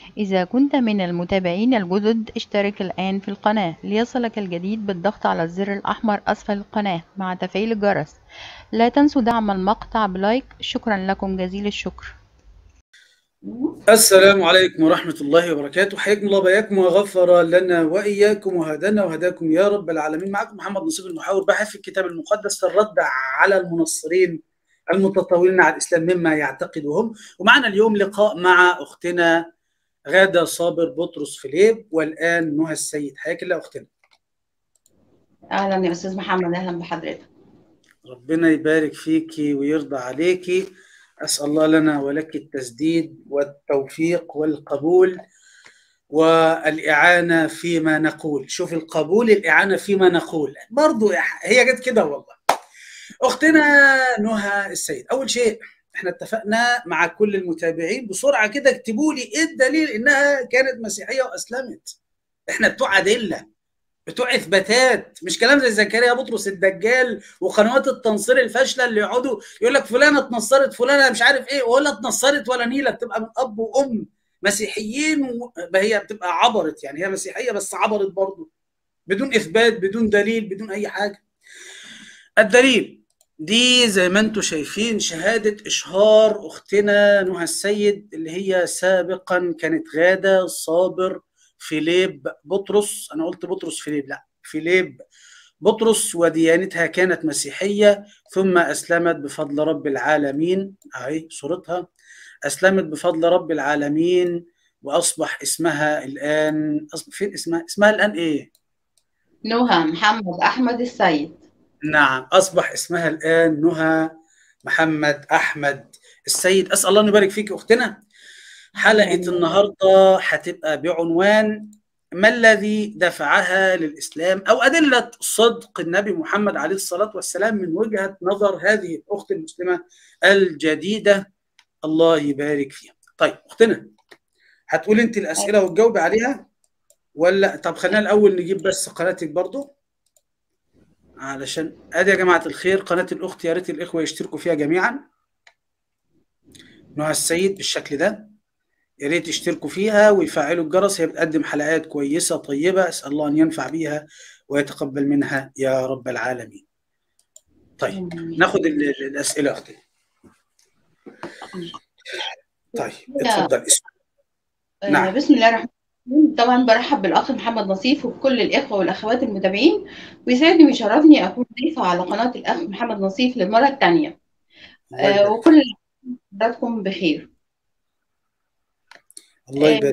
إذا كنت من المتابعين الجدد اشترك الآن في القناة ليصلك الجديد بالضغط على الزر الأحمر أسفل القناة مع تفعيل الجرس لا تنسوا دعم المقطع بلايك شكرا لكم جزيل الشكر السلام عليكم ورحمة الله وبركاته حياكم الله بياكم وغفر لنا وإياكم وهدانا وهداكم يا رب العالمين معكم محمد نصيب المحاور باحث في الكتاب المقدس الرد على المنصرين المتطاولين على الإسلام مما يعتقدهم ومعنا اليوم لقاء مع أختنا غادة صابر بطرس فيليب والآن نهى السيد حياك الله أختنا اهلا يا استاذ محمد اهلا بحضرتك ربنا يبارك فيكي ويرضى عليكي أسأل الله لنا ولك التسديد والتوفيق والقبول والإعانة فيما نقول شوف القبول الإعانة فيما نقول برضو هي جت كده والله أختنا نهى السيد أول شيء احنا اتفقنا مع كل المتابعين بسرعة كده اكتبوا لي ايه الدليل انها كانت مسيحية واسلمت احنا بتوع أدلة بتوع اثباتات مش كلام زي زكريا بطرس الدجال وقنوات التنصير الفاشله اللي يقعدوا يقول لك فلانه اتنصرت فلانه مش عارف ايه ولا اتنصرت ولا نيله بتبقى من اب وام مسيحيين و... هي بتبقى عبرت يعني هي مسيحيه بس عبرت برضه بدون اثبات بدون دليل بدون اي حاجه الدليل دي زي ما انتم شايفين شهاده اشهار اختنا نهى السيد اللي هي سابقا كانت غاده صابر فيليب بطرس انا قلت بطرس فيليب لا فيليب بطرس وديانتها كانت مسيحيه ثم اسلمت بفضل رب العالمين اهي صورتها اسلمت بفضل رب العالمين واصبح اسمها الان أصبح فين اسمها اسمها الان ايه نهى محمد احمد السيد نعم اصبح اسمها الان نهى محمد احمد السيد اسال الله ان يبارك فيك اختنا حلقة النهاردة هتبقى بعنوان ما الذي دفعها للإسلام أو أدلة صدق النبي محمد عليه الصلاة والسلام من وجهة نظر هذه الأخت المسلمة الجديدة الله يبارك فيها طيب أختنا هتقول أنت الأسئلة وتجاوبي عليها ولا طب خلينا الأول نجيب بس قناتك برضو علشان ادي يا جماعة الخير قناة الأخت يا ريت الإخوة يشتركوا فيها جميعا نهى السيد بالشكل ده يا ريت يشتركوا فيها ويفعلوا الجرس هي بتقدم حلقات كويسة طيبة أسأل الله أن ينفع بيها ويتقبل منها يا رب العالمين طيب ناخد الأسئلة أختي طيب اتفضل نعم. بسم الله الرحمن الرحيم طبعا برحب بالأخ محمد نصيف وبكل الإخوة والأخوات المتابعين ويسعدني ويشرفني أكون ضيفة على قناة الأخ محمد نصيف للمرة الثانية آه وكل حضراتكم بخير الله يبارك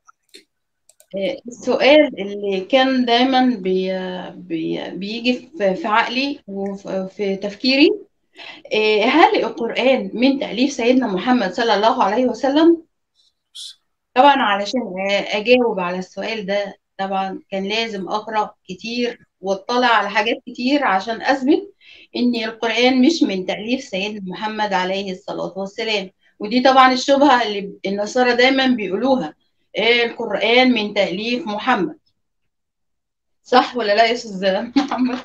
السؤال اللي كان دايما بي بي بيجي في عقلي وفي تفكيري هل القرآن من تأليف سيدنا محمد صلى الله عليه وسلم؟ طبعا علشان أجاوب على السؤال ده طبعا كان لازم أقرأ كتير واطلع على حاجات كتير عشان أثبت إن القرآن مش من تأليف سيدنا محمد عليه الصلاة والسلام ودي طبعا الشبهه اللي النصارى دايما بيقولوها إيه القران من تاليف محمد صح ولا لا يا استاذ محمد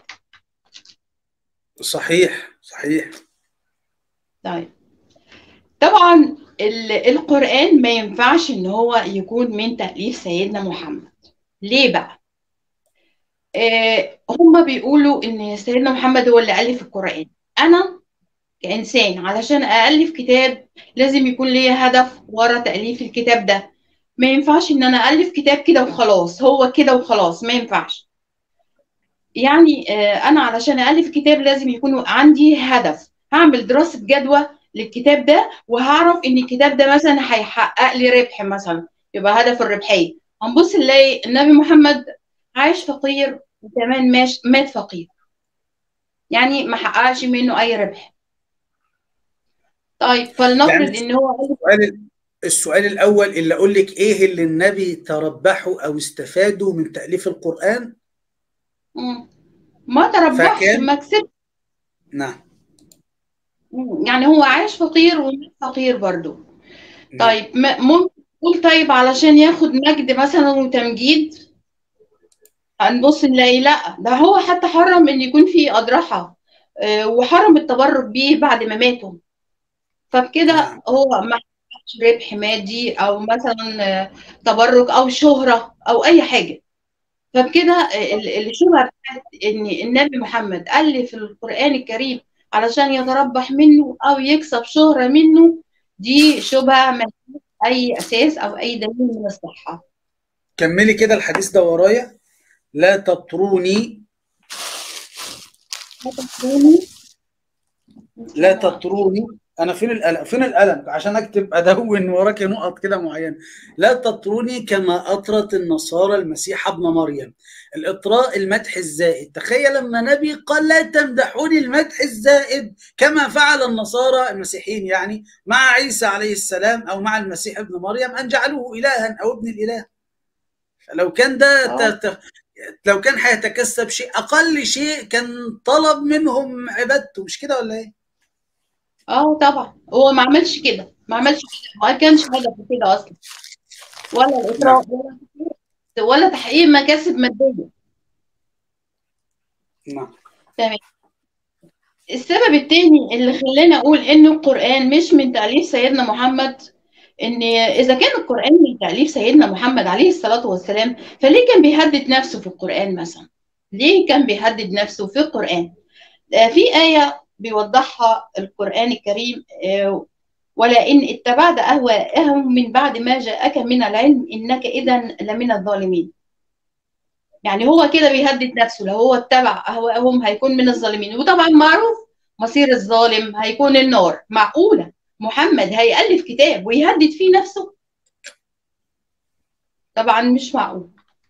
صحيح صحيح طيب طبعا القران ما ينفعش ان هو يكون من تاليف سيدنا محمد ليه بقى إيه هم بيقولوا ان سيدنا محمد هو اللي الف القران انا كإنسان علشان أألف كتاب لازم يكون ليا هدف ورا تأليف الكتاب ده ما ينفعش إن أنا ألف كتاب كده وخلاص هو كده وخلاص ما ينفعش يعني أنا علشان ألف كتاب لازم يكون عندي هدف هعمل دراسة جدوى للكتاب ده وهعرف إن الكتاب ده مثلا هيحقق لي ربح مثلا يبقى هدف الربحية هنبص نلاقي النبي محمد عايش فقير وكمان مات فقير يعني ما حققش منه أي ربح طيب فلنفرض يعني ان هو السؤال السؤال الاول اللي اقول لك ايه اللي النبي تربحه او استفاده من تاليف القران مم. ما تربحش ما كسبش نعم يعني هو عايش فقير ومات فقير برضه طيب ممكن تقول طيب علشان ياخد مجد مثلا وتمجيد هنبص نلاقي لا ده هو حتى حرم ان يكون في اضرحه وحرم التبرك بيه بعد ما ماتوا فبكده هو ما ربح مادي او مثلا تبرك او شهره او اي حاجه فبكده الشبهه بتاعت ان النبي محمد الف القران الكريم علشان يتربح منه او يكسب شهره منه دي شبهه ما اي اساس او اي دليل من الصحه كملي كده الحديث ده ورايا لا تطروني لا تطروني لا تطروني انا فين القلم فين القلم عشان اكتب ادون وراك نقط كده معينه لا تطروني كما اطرت النصارى المسيح ابن مريم الاطراء المدح الزائد تخيل لما نبي قال لا تمدحوني المدح الزائد كما فعل النصارى المسيحيين يعني مع عيسى عليه السلام او مع المسيح ابن مريم ان جعلوه الها او ابن الاله لو كان ده ت... لو كان هيتكسب شيء اقل شيء كان طلب منهم عبادته مش كده ولا ايه؟ اه طبعا هو ما عملش كده ما عملش كده ما كانش هدفه كده اصلا ولا الاطراء ولا ولا تحقيق مكاسب ماديه نعم تمام السبب الثاني اللي خلاني اقول ان القران مش من تاليف سيدنا محمد ان اذا كان القران من تاليف سيدنا محمد عليه الصلاه والسلام فليه كان بيهدد نفسه في القران مثلا ليه كان بيهدد نفسه في القران في ايه بيوضحها القرآن الكريم ولئن اتبعت أهواءهم من بعد ما جاءك من العلم إنك إذا لمن الظالمين يعني هو كده بيهدد نفسه لو هو اتبع أهواءهم هيكون من الظالمين وطبعا معروف مصير الظالم هيكون النار معقولة محمد هيألف كتاب ويهدد فيه نفسه طبعا مش معقول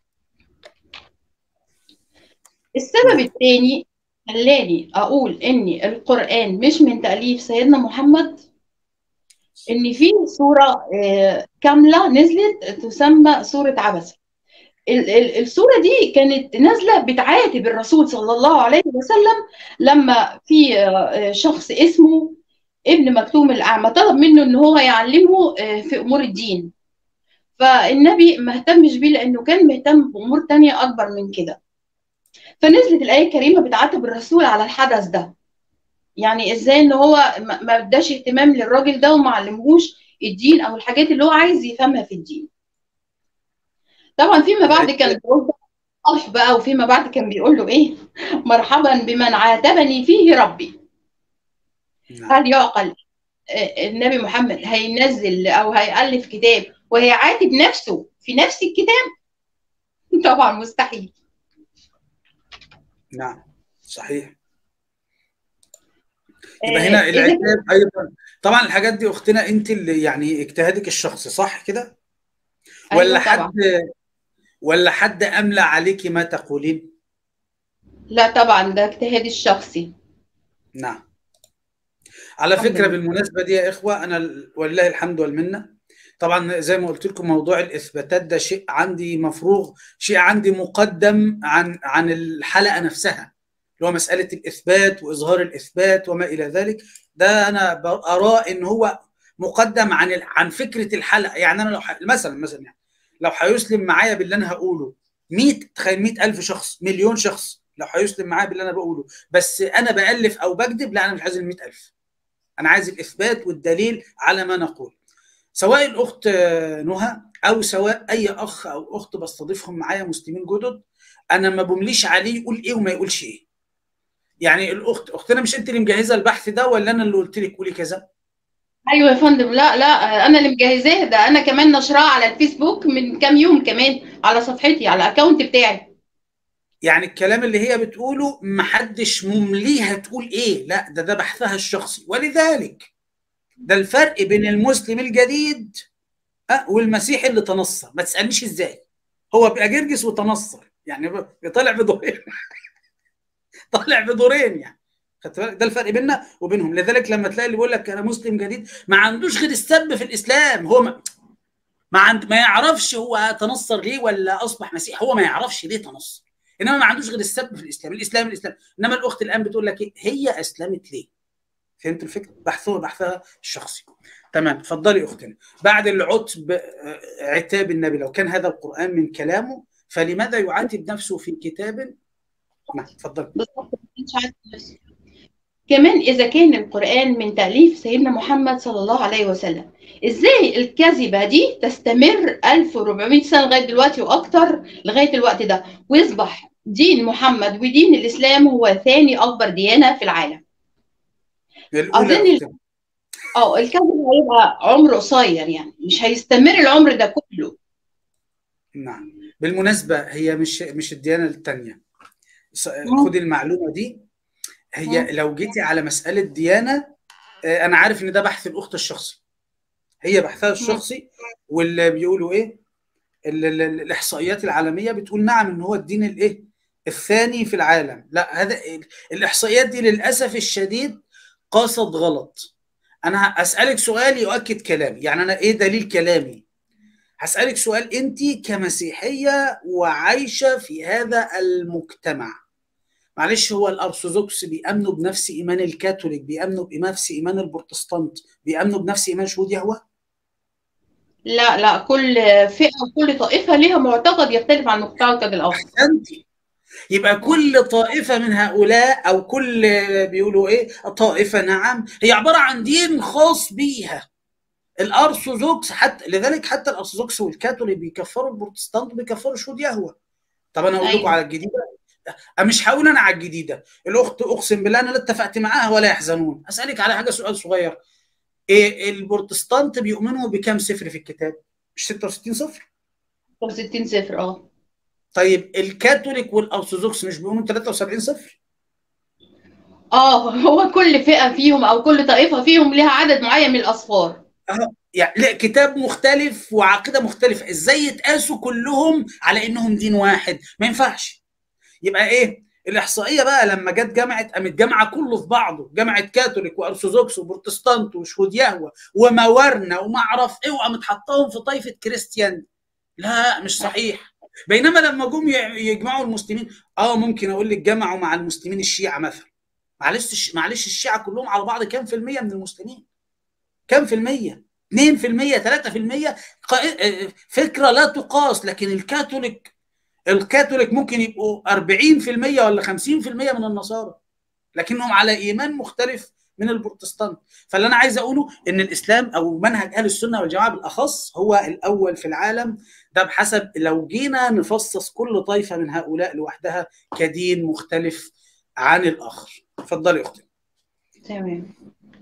السبب الثاني خلاني اقول ان القران مش من تاليف سيدنا محمد ان في سوره كامله نزلت تسمى سوره عبسه السوره دي كانت نازله بتعاتب الرسول صلى الله عليه وسلم لما في شخص اسمه ابن مكتوم الاعمى طلب منه ان هو يعلمه في امور الدين فالنبي ما اهتمش بيه لانه كان مهتم بامور تانية اكبر من كده فنزلت الآية الكريمة بتعاتب الرسول على الحدث ده يعني ازاي ان هو ما اداش اهتمام للراجل ده وما علمهوش الدين او الحاجات اللي هو عايز يفهمها في الدين طبعا فيما بعد كان بيقول صالح بقى وفيما بعد كان بيقول له ايه مرحبا بمن عاتبني فيه ربي هل يعقل النبي محمد هينزل او هيألف كتاب وهيعاتب نفسه في نفس الكتاب طبعا مستحيل نعم صحيح يبقى هنا العتاب ايضا طبعا الحاجات دي اختنا انت اللي يعني اجتهادك الشخصي صح كده ولا أيوة حد طبعا. ولا حد املى عليك ما تقولين لا طبعا ده اجتهادي الشخصي نعم على الحمد فكره لله. بالمناسبه دي يا اخوه انا ال- ولله الحمد والمنه طبعا زي ما قلت لكم موضوع الاثباتات ده شيء عندي مفروغ شيء عندي مقدم عن عن الحلقه نفسها اللي هو مساله الاثبات واظهار الاثبات وما الى ذلك ده انا ب- اراه ان هو مقدم عن ال- عن فكره الحلقه يعني انا لو ح- مثلا مثلا يعني لو هيسلم معايا باللي انا هقوله 100 تخيل 100000 شخص مليون شخص لو هيسلم معايا باللي انا بقوله بس انا بالف او بكذب لا انا مش عايز ال 100000 انا عايز الاثبات والدليل على ما نقول سواء الاخت آه، نهى او سواء اي اخ او اخت بستضيفهم معايا مسلمين جدد انا ما بمليش عليه يقول ايه وما يقولش ايه يعني الاخت اختنا مش انت اللي مجهزه البحث ده ولا انا اللي قلت لك قولي كذا ايوه يا فندم لا لا انا اللي مجهزاه ده انا كمان نشراه على الفيسبوك من كام يوم كمان على صفحتي على الاكونت بتاعي يعني الكلام اللي هي بتقوله محدش ممليها تقول ايه لا ده ده بحثها الشخصي ولذلك ده الفرق بين المسلم الجديد أه والمسيحي اللي تنصر ما تسالنيش ازاي هو بقى جرجس وتنصر يعني ب- طالع بدورين طالع بدورين يعني خدت بالك ده الفرق بيننا وبينهم لذلك لما تلاقي اللي بيقول لك انا مسلم جديد ما عندوش غير السب في الاسلام هو ما ما, عند ما يعرفش هو تنصر ليه ولا اصبح مسيحي هو ما يعرفش ليه تنصر انما ما عندوش غير السب في الاسلام الاسلام الاسلام انما الاخت الان بتقول لك ايه هي اسلمت ليه فهمت الفكره بحثها بحثها الشخصي تمام اتفضلي اختنا بعد العتب آه، عتاب النبي لو كان هذا القران من كلامه فلماذا يعاتب نفسه في كتاب نعم اتفضلي بالظبط مش عارف نفسي. كمان إذا كان القرآن من تأليف سيدنا محمد صلى الله عليه وسلم ازاي الكذبه دي تستمر 1400 سنه لغايه دلوقتي واكتر لغايه الوقت ده ويصبح دين محمد ودين الاسلام هو ثاني اكبر ديانه في العالم الأولى أظن ال- اه الكذب هيبقى عمر قصير يعني مش هيستمر العمر ده كله نعم بالمناسبة هي مش مش الديانة التانية س- مم. خدي المعلومة دي هي مم. لو جيتي على مسألة ديانة آه، أنا عارف إن ده بحث الأخت الشخصي هي بحثها الشخصي واللي بيقولوا إيه ال- ال- ال- الإحصائيات العالمية بتقول نعم إن هو الدين الإيه الثاني في العالم لا هذا الإحصائيات دي للأسف الشديد قاست غلط أنا هسألك سؤال يؤكد كلامي يعني أنا إيه دليل كلامي هسألك سؤال أنت كمسيحية وعايشة في هذا المجتمع معلش هو الأرثوذكس بيأمنوا بنفس إيمان الكاثوليك بيأمنوا بنفس إيمان البروتستانت بيأمنوا بنفس إيمان شهود يهوه لا لا كل فئه وكل طائفه ليها معتقد يختلف عن معتقد الاخر أحسنتي يبقى كل طائفة من هؤلاء أو كل بيقولوا إيه طائفة نعم هي عبارة عن دين خاص بيها الأرثوذكس حتى لذلك حتى الأرثوذكس والكاثوليك بيكفروا البروتستانت بيكفروا شهود يهوه طب أنا أقول لكم أيوة. على الجديدة أنا مش هقول أنا على الجديدة الأخت أقسم بالله أنا لا اتفقت معاها ولا يحزنون أسألك على حاجة سؤال صغير إيه البروتستانت بيؤمنوا بكم صفر في الكتاب؟ مش 66 صفر؟ 60 صفر اه طيب الكاثوليك والأرثوذكس مش بيؤمنوا 73 صفر؟ اه هو كل فئه فيهم او كل طائفه فيهم لها عدد معين من الاصفار يعني لا كتاب مختلف وعقيده مختلفه ازاي يتقاسوا كلهم على انهم دين واحد ما ينفعش يبقى ايه الاحصائيه بقى لما جت جمعت قامت جامعه كله في بعضه جمعه كاثوليك وارثوذكس وبروتستانت وشهود يهوه وموارنه وما اعرف ايه وقامت حطاهم في طائفه كريستيان لا مش صحيح بينما لما جم ي- يجمعوا المسلمين اه ممكن اقول لك جمعوا مع المسلمين الشيعه مثلا معلش معلش الشيعه كلهم على بعض كام في الميه من المسلمين كم في المية 2 في المية 3 في المية قا- فكرة لا تقاس لكن الكاثوليك الكاثوليك ممكن يبقوا 40 في المية ولا 50 في المية من النصارى لكنهم على إيمان مختلف من البروتستانت فاللي أنا عايز أقوله إن الإسلام أو منهج أهل السنة والجماعة بالأخص هو الأول في العالم ده بحسب لو جينا نفصص كل طائفة من هؤلاء لوحدها كدين مختلف عن الآخر اتفضلي يا أختي تمام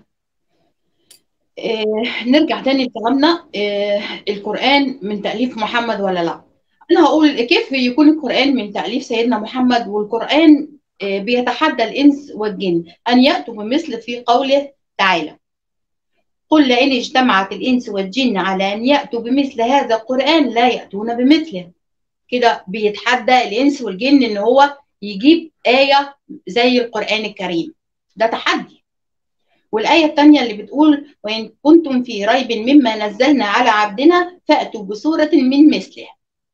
آه نرجع تاني لكلامنا آه القرآن من تأليف محمد ولا لا أنا هقول كيف يكون القرآن من تأليف سيدنا محمد والقرآن آه بيتحدى الإنس والجن أن يأتوا بمثل في قوله تعالى قل لئن اجتمعت الإنس والجن على أن يأتوا بمثل هذا القرآن لا يأتون بمثله كده بيتحدى الإنس والجن إن هو يجيب آية زي القرآن الكريم ده تحدي والآية الثانية اللي بتقول وإن كنتم في ريب مما نزلنا على عبدنا فأتوا بسورة من مثله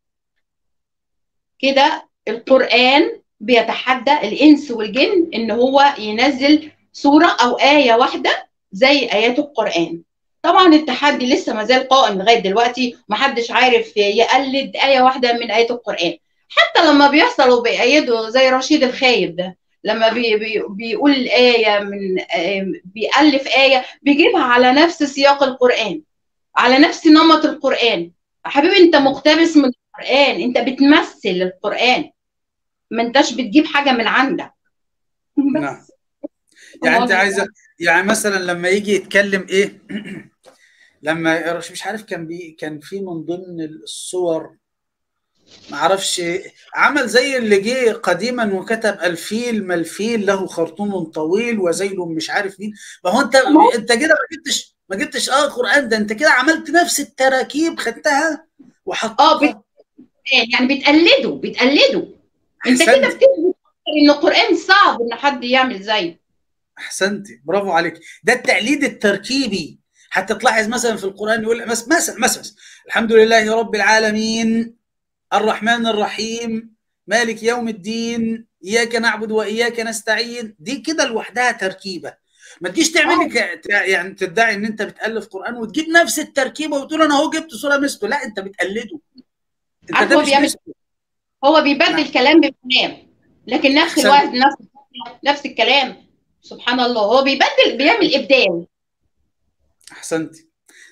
كده القرآن بيتحدى الإنس والجن إن هو ينزل سورة أو آية واحدة زي آيات القرآن طبعا التحدي لسه ما زال قائم لغاية دلوقتي محدش عارف يقلد آية واحدة من آيات القرآن حتى لما بيحصلوا بيأيدوا زي رشيد الخايب ده لما بي بي بيقول آية من آه بيألف آية بيجيبها على نفس سياق القرآن على نفس نمط القرآن حبيبي أنت مقتبس من القرآن أنت بتمثل القرآن ما أنتش بتجيب حاجة من عندك نعم يعني أنت عايزة يعني مثلا لما يجي يتكلم إيه لما مش عارف كان بي كان في من ضمن الصور ما اعرفش عمل زي اللي جه قديما وكتب الفيل ما الفيل له خرطوم طويل وزيل مش عارف مين ما هو انت انت كده ما جبتش ما جبتش اه قران ده انت كده عملت نفس التراكيب خدتها وحطها اه بت... يعني بتقلده بتقلده انت كده بتثبت ان القران صعب ان حد يعمل زيه احسنتي برافو عليك ده التقليد التركيبي حتى تلاحظ مثلا في القران يقول مثلا مثلا مثلا الحمد لله رب العالمين الرحمن الرحيم مالك يوم الدين اياك نعبد واياك نستعين دي كده لوحدها تركيبه ما تجيش تعمل يعني تدعي ان انت بتالف قران وتجيب نفس التركيبه وتقول انا اهو جبت سوره مثله لا انت بتقلده انت ده مش بيعمل هو بيبدل نعم. كلام بكلام لكن نفس الوزن نفس نفس الكلام سبحان الله هو بيبدل بيعمل ابدال احسنتي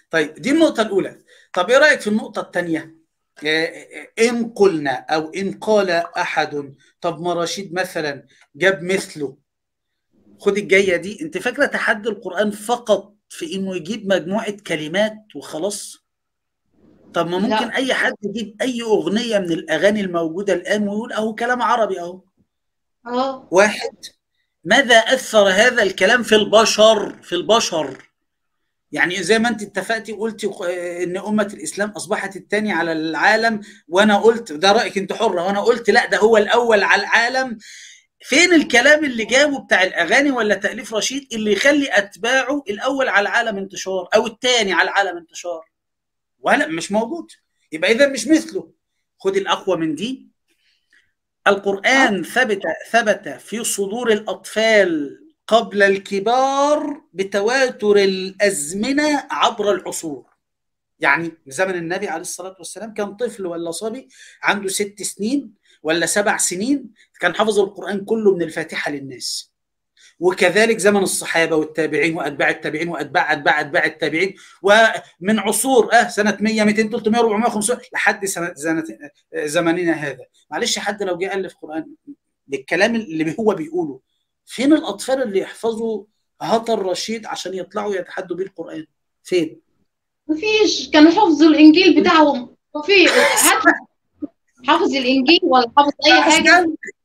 طيب دي النقطه الاولى طب ايه رايك في النقطه الثانيه ان قلنا او ان قال احد طب ما رشيد مثلا جاب مثله خد الجايه دي انت فاكره تحدي القران فقط في انه يجيب مجموعه كلمات وخلاص طب ما ممكن لا. اي حد يجيب اي اغنيه من الاغاني الموجوده الان ويقول اهو كلام عربي اهو اه واحد ماذا اثر هذا الكلام في البشر في البشر يعني زي ما انت اتفقتي وقلتي ان امه الاسلام اصبحت الثانيه على العالم وانا قلت ده رايك انت حره وانا قلت لا ده هو الاول على العالم فين الكلام اللي جابه بتاع الاغاني ولا تاليف رشيد اللي يخلي اتباعه الاول على العالم انتشار او الثاني على العالم انتشار ولا مش موجود يبقى اذا مش مثله خد الاقوى من دي القران ثبت ثبت في صدور الاطفال قبل الكبار بتواتر الازمنه عبر العصور يعني زمن النبي عليه الصلاه والسلام كان طفل ولا صبي عنده ست سنين ولا سبع سنين كان حافظ القران كله من الفاتحه للناس وكذلك زمن الصحابه والتابعين واتباع التابعين واتباع اتباع اتباع التابعين ومن عصور اه سنه 100 200 300 400 500 لحد سنه زمننا هذا معلش حد لو جه الف قران بالكلام اللي هو بيقوله فين الاطفال اللي يحفظوا هطر رشيد عشان يطلعوا يتحدوا بيه القران فين مفيش كانوا حفظوا الانجيل بتاعهم وفي هات حافظ الانجيل ولا حافظ اي حاجه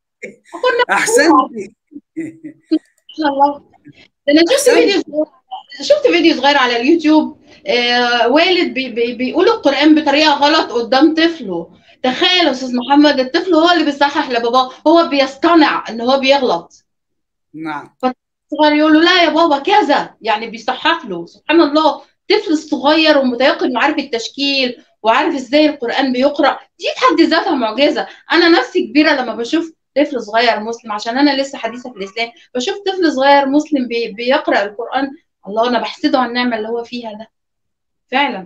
احسنت ما شاء الله ده انا شفت فيديو شفت فيديو صغير على اليوتيوب آه والد بي بي بيقول القران بطريقه غلط قدام طفله تخيل يا استاذ محمد الطفل هو اللي بيصحح لباباه هو بيصطنع ان هو بيغلط نعم الصغير يقول له لا يا بابا كذا يعني بيصحح له سبحان الله طفل صغير ومتيقن وعارف التشكيل وعارف ازاي القران بيقرا دي في حد ذاتها معجزه انا نفسي كبيره لما بشوف طفل صغير مسلم عشان انا لسه حديثه في الاسلام بشوف طفل صغير مسلم بي بيقرا القران الله انا بحسده على النعمه اللي هو فيها ده فعلا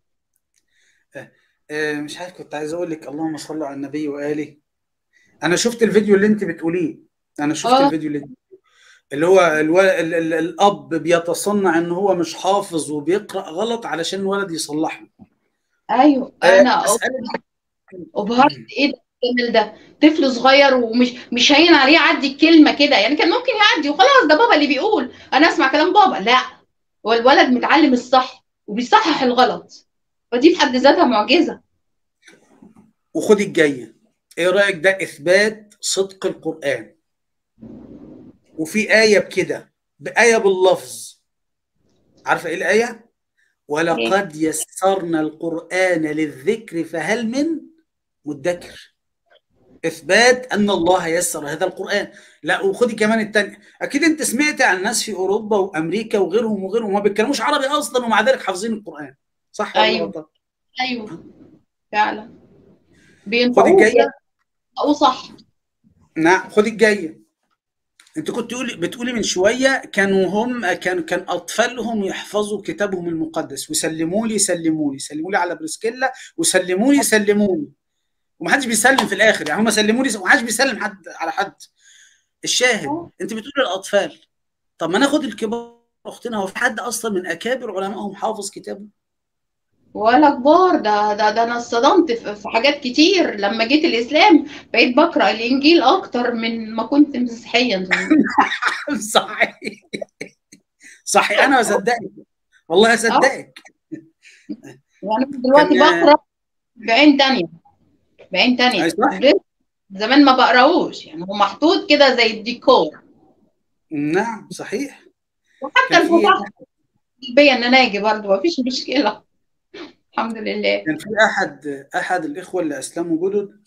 مش عارف كنت عايز اقول لك اللهم صل على النبي واله انا شفت الفيديو اللي انت بتقوليه انا شفت آه. الفيديو اللي اللي هو الو... ال... ال... الاب بيتصنع ان هو مش حافظ وبيقرا غلط علشان الولد يصلح له ايوه آه، انا أسألك- ابهرت ايه ده الجمال ده طفل صغير ومش مش هين عليه يعدي الكلمه كده يعني كان ممكن يعدي وخلاص ده بابا اللي بيقول انا اسمع كلام بابا لا هو الولد متعلم الصح وبيصحح الغلط فدي في حد ذاتها معجزه وخد الجايه ايه رايك ده اثبات صدق القران وفي ايه بكده بايه باللفظ عارفه ايه الايه ولقد يسرنا القران للذكر فهل من مدكر اثبات ان الله يسر هذا القران لا وخدي كمان الثانيه اكيد انت سمعت عن ناس في اوروبا وامريكا وغيرهم وغيرهم ما بيتكلموش عربي اصلا ومع ذلك حافظين القران صح ولا أيوة. غلطان؟ ايوه فعلا خدي بينطقوه الجايه بينطقوه صح نعم خدي الجايه انت كنت تقولي بتقولي من شويه كانوا هم كان كان اطفالهم يحفظوا كتابهم المقدس وسلموا لي سلموا لي سلموا لي على بريسكيلا وسلموا لي سلموا لي ومحدش بيسلم في الاخر يعني هم سلموا لي ومحدش بيسلم حد على حد الشاهد آه. انت بتقولي الاطفال طب ما ناخد الكبار اختنا هو في حد اصلا من اكابر علمائهم حافظ كتابه ولا كبار ده ده ده انا اتصدمت في في حاجات كتير لما جيت الاسلام بقيت بقرا الانجيل اكتر من ما كنت مسيحيا زمان صحيح صحيح انا بصدقك والله اصدقك وانا دلوقتي كان- بقرا بعين تانية بعين تانية أي صح. زمان ما بقراهوش يعني هو محطوط كده زي الديكور نعم صحيح وحتى كان في الفتح بيا ان انا اجي برضه ما فيش مشكله الحمد لله كان في احد احد الاخوه اللي اسلموا جدد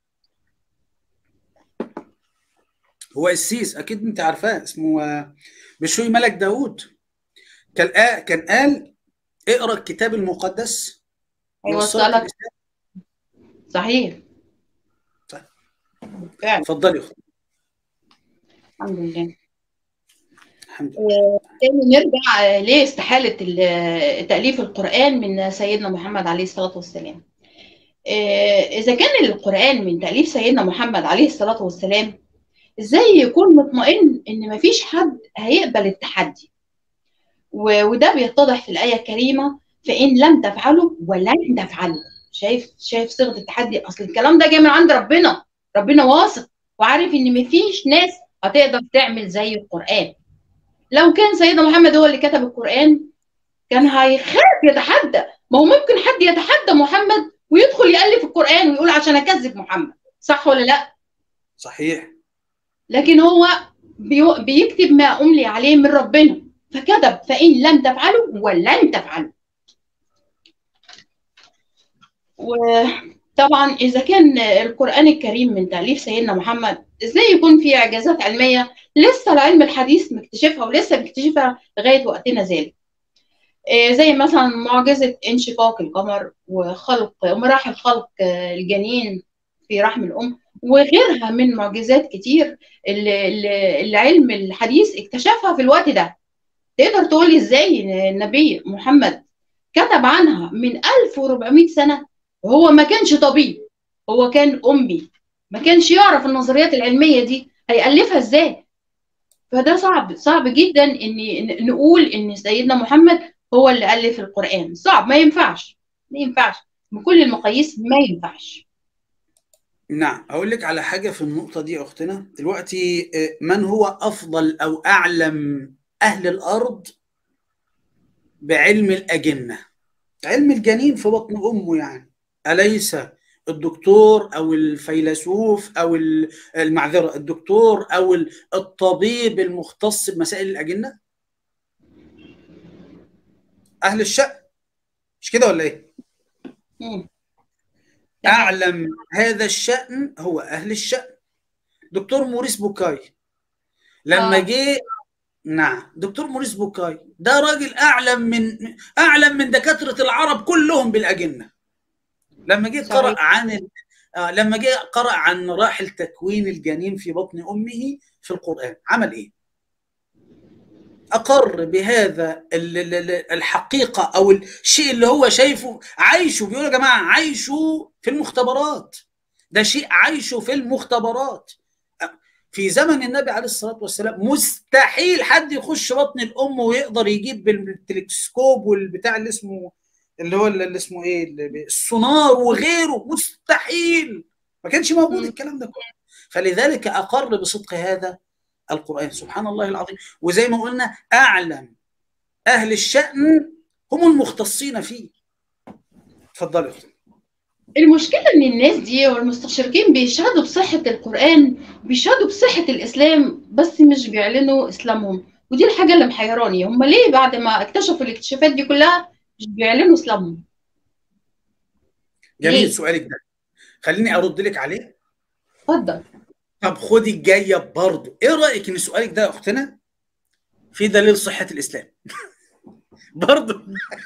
هو السيس اكيد انت عارفاه اسمه آه، بشوي ملك داوود كان آه كان قال اقرا الكتاب المقدس يوصلك هيوصلك الإسلام. صحيح طيب. فعلا اتفضلي يا اختي الحمد لله الحمد لله تاني نرجع آه، لاستحالة ال- تأليف القرآن من سيدنا محمد عليه الصلاة والسلام آه، إذا كان القرآن من تأليف سيدنا محمد عليه الصلاة والسلام إزاي يكون مطمئن إن مفيش حد هيقبل التحدي و- وده بيتضح في الآية الكريمة فان لم تفعلوا ولن تفعلوا شايف شايف صيغه التحدي اصل الكلام ده جاي من عند ربنا ربنا واثق وعارف ان مفيش ناس هتقدر تعمل زي القران لو كان سيدنا محمد هو اللي كتب القران كان هيخاف يتحدى ما هو ممكن حد يتحدى محمد ويدخل يالف القران ويقول عشان اكذب محمد صح ولا لا صحيح لكن هو بيو- بيكتب ما املي عليه من ربنا فكتب فان لم تفعلوا ولن تفعلوا وطبعا اذا كان القران الكريم من تاليف سيدنا محمد ازاي يكون فيه اعجازات علميه لسه العلم الحديث مكتشفها ولسه بيكتشفها لغايه وقتنا ذلك إيه زي مثلا معجزه انشقاق القمر وخلق ومراحل خلق آه، الجنين في رحم الام وغيرها من معجزات كتير اللي اللي- العلم الحديث اكتشفها في الوقت ده تقدر تقولي ازاي النبي محمد كتب عنها من 1400 سنة وهو ما كانش طبيب هو كان أمي ما كانش يعرف النظريات العلمية دي هيألفها ازاي فده صعب صعب جدا ان نقول ان سيدنا محمد هو اللي ألف القرآن صعب ما ينفعش ما ينفعش بكل المقاييس ما ينفعش نعم أقول لك على حاجة في النقطة دي يا أختنا دلوقتي آه، من هو أفضل أو أعلم أهل الأرض بعلم الأجنة علم الجنين في بطن أمه يعني أليس الدكتور أو الفيلسوف أو ال- المعذرة الدكتور أو ال- الطبيب المختص بمسائل الأجنة أهل الشأن مش كده ولا إيه؟ مم. أعلم هذا الشأن هو أهل الشأن دكتور موريس بوكاي لما آه. جه نعم دكتور موريس بوكاي ده راجل أعلم من أعلم من دكاترة العرب كلهم بالأجنة لما جه صحيح. قرأ عن ال... آه لما جه قرأ عن مراحل تكوين الجنين في بطن أمه في القرآن عمل إيه؟ أقر بهذا ال- ال- ال- الحقيقة أو الشيء اللي هو شايفه عايشه بيقول يا جماعة عايشه في المختبرات ده شيء عايشه في المختبرات في زمن النبي عليه الصلاة والسلام مستحيل حد يخش بطن الأم ويقدر يجيب بالتلسكوب والبتاع اللي اسمه اللي هو اللي اسمه ايه اللي- السونار وغيره مستحيل ما كانش موجود مم. الكلام ده كله فلذلك أقر بصدق هذا القرآن سبحان الله العظيم وزي ما قلنا أعلم أهل الشأن هم المختصين فيه اتفضلي يا أختي. المشكلة إن الناس دي والمستشرقين بيشهدوا بصحة القرآن بيشهدوا بصحة الإسلام بس مش بيعلنوا إسلامهم ودي الحاجة اللي محيراني هم ليه بعد ما اكتشفوا الاكتشافات دي كلها مش بيعلنوا إسلامهم جميل ليه؟ سؤالك ده خليني أرد لك عليه اتفضل طب خدي الجاية برضه ايه رأيك ان سؤالك ده يا اختنا في دليل صحة الاسلام برضه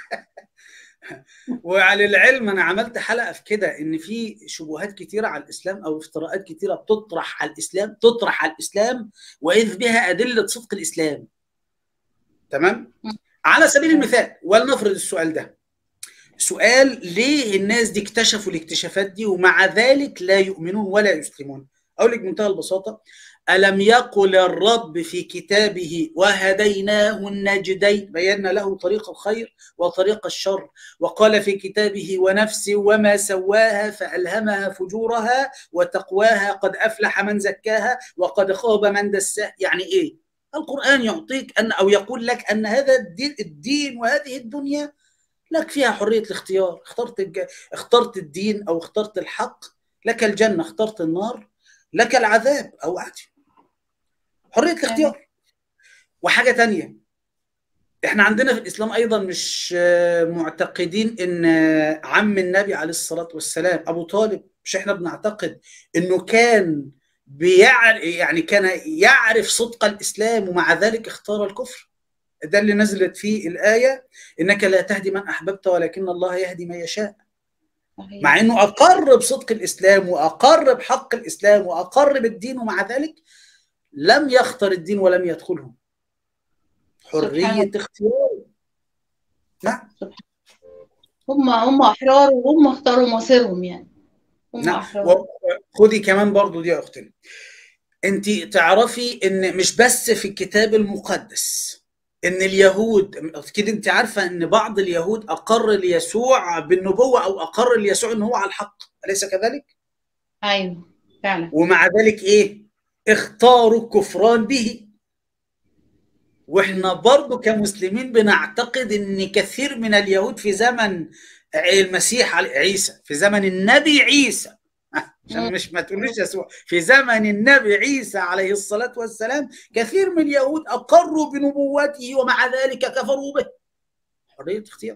وعلى العلم انا عملت حلقة في كده ان في شبهات كتيرة على الاسلام او افتراءات كتيرة بتطرح على الاسلام تطرح على الاسلام واذ بها ادلة صدق الاسلام تمام على سبيل المثال ولنفرض السؤال ده سؤال ليه الناس دي اكتشفوا الاكتشافات دي ومع ذلك لا يؤمنون ولا يسلمون اقول لك بمنتهى البساطه الم يقل الرب في كتابه وهديناه النجدين بينا له طريق الخير وطريق الشر وقال في كتابه ونفس وما سواها فالهمها فجورها وتقواها قد افلح من زكاها وقد خاب من دساها يعني ايه القران يعطيك ان او يقول لك ان هذا الدين, الدين وهذه الدنيا لك فيها حريه الاختيار اخترت الج... اخترت الدين او اخترت الحق لك الجنه اخترت النار لك العذاب او عادي حريه الاختيار وحاجه تانية احنا عندنا في الاسلام ايضا مش آه، معتقدين ان آه، عم النبي عليه الصلاه والسلام ابو طالب مش احنا بنعتقد انه كان بيعرف يعني كان يعرف صدق الاسلام ومع ذلك اختار الكفر ده اللي نزلت فيه الايه انك لا تهدي من احببت ولكن الله يهدي من يشاء صحيح. مع انه اقر بصدق الاسلام واقر بحق الاسلام واقر بالدين ومع ذلك لم يختر الدين ولم يدخله سبحان حريه الله. اختيار نعم هم هم احرار وهم اختاروا مصيرهم يعني هم نعم احرار وخدي كمان برضو دي يا اختنا انت تعرفي ان مش بس في الكتاب المقدس ان اليهود اكيد انت عارفه ان بعض اليهود اقر ليسوع بالنبوه او اقر ليسوع ان هو على الحق اليس كذلك ايوه فعلا ومع ذلك ايه اختاروا الكفران به واحنا برضو كمسلمين بنعتقد ان كثير من اليهود في زمن المسيح عيسى في زمن النبي عيسى عشان مش ما تقولوش يسوع في زمن النبي عيسى عليه الصلاة والسلام كثير من اليهود أقروا بنبوته ومع ذلك كفروا به حرية اختيار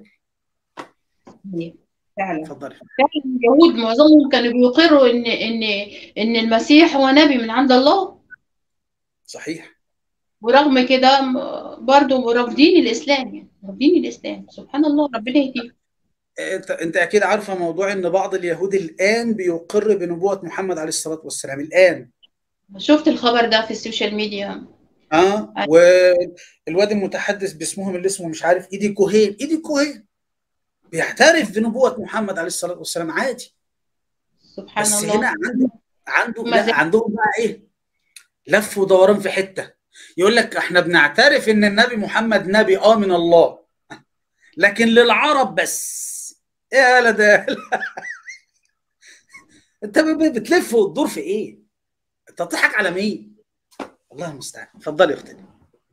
فعلا فعلا اليهود معظمهم كانوا بيقروا ان ان ان المسيح هو نبي من عند الله صحيح ورغم كده برضه رافضين الاسلام يعني رافضين الاسلام سبحان الله ربنا يهديهم انت انت اكيد عارفه موضوع ان بعض اليهود الان بيقر بنبوه محمد عليه الصلاه والسلام الان شفت الخبر ده في السوشيال ميديا اه والواد المتحدث باسمهم اللي اسمه مش عارف ايدي كوهين ايدي كوهين بيعترف بنبوه محمد عليه الصلاه والسلام عادي سبحان بس الله هنا عنده عنده لا عندهم بقى ايه لف ودوران في حته يقول لك احنا بنعترف ان النبي محمد نبي اه من الله لكن للعرب بس يا لا ده انت بتلف وتدور في ايه؟ انت بتضحك على مين؟ الله المستعان اتفضلي يا اختي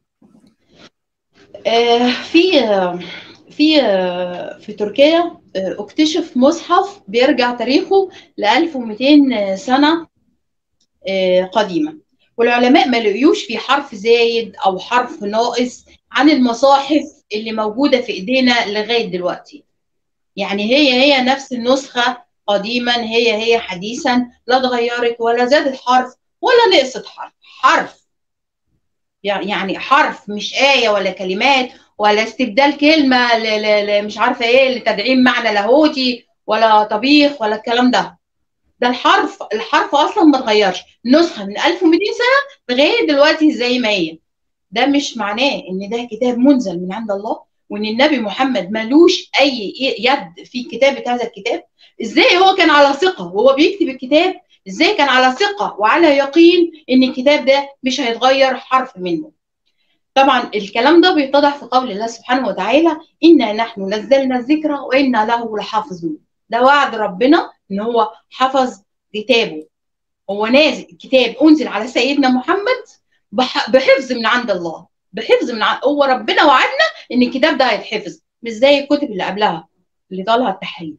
آه في في في تركيا اكتشف مصحف بيرجع تاريخه ل 1200 سنه قديمه والعلماء ما لقيوش في حرف زايد او حرف ناقص عن المصاحف اللي موجوده في ايدينا لغايه دلوقتي يعني هي هي نفس النسخه قديما هي هي حديثا لا اتغيرت ولا زادت حرف ولا نقصت حرف حرف يعني حرف مش آية ولا كلمات ولا استبدال كلمة ل ل مش عارفة إيه لتدعيم معنى لاهوتي ولا طبيخ ولا الكلام ده ده الحرف الحرف أصلا ما اتغيرش نسخة من 1200 سنة لغاية دلوقتي زي ما هي ده مش معناه إن ده كتاب منزل من عند الله وإن النبي محمد ملوش أي يد في كتابة هذا الكتاب إزاي هو كان على ثقة وهو بيكتب الكتاب ازاي كان على ثقه وعلى يقين ان الكتاب ده مش هيتغير حرف منه طبعا الكلام ده بيتضح في قول الله سبحانه وتعالى انا نحن نزلنا الذكر وانا له لحافظون ده وعد ربنا ان هو حفظ كتابه هو نازل كتاب انزل على سيدنا محمد بحفظ من عند الله بحفظ من عند هو ربنا وعدنا ان الكتاب ده هيتحفظ مش زي الكتب اللي قبلها اللي طالها التحريف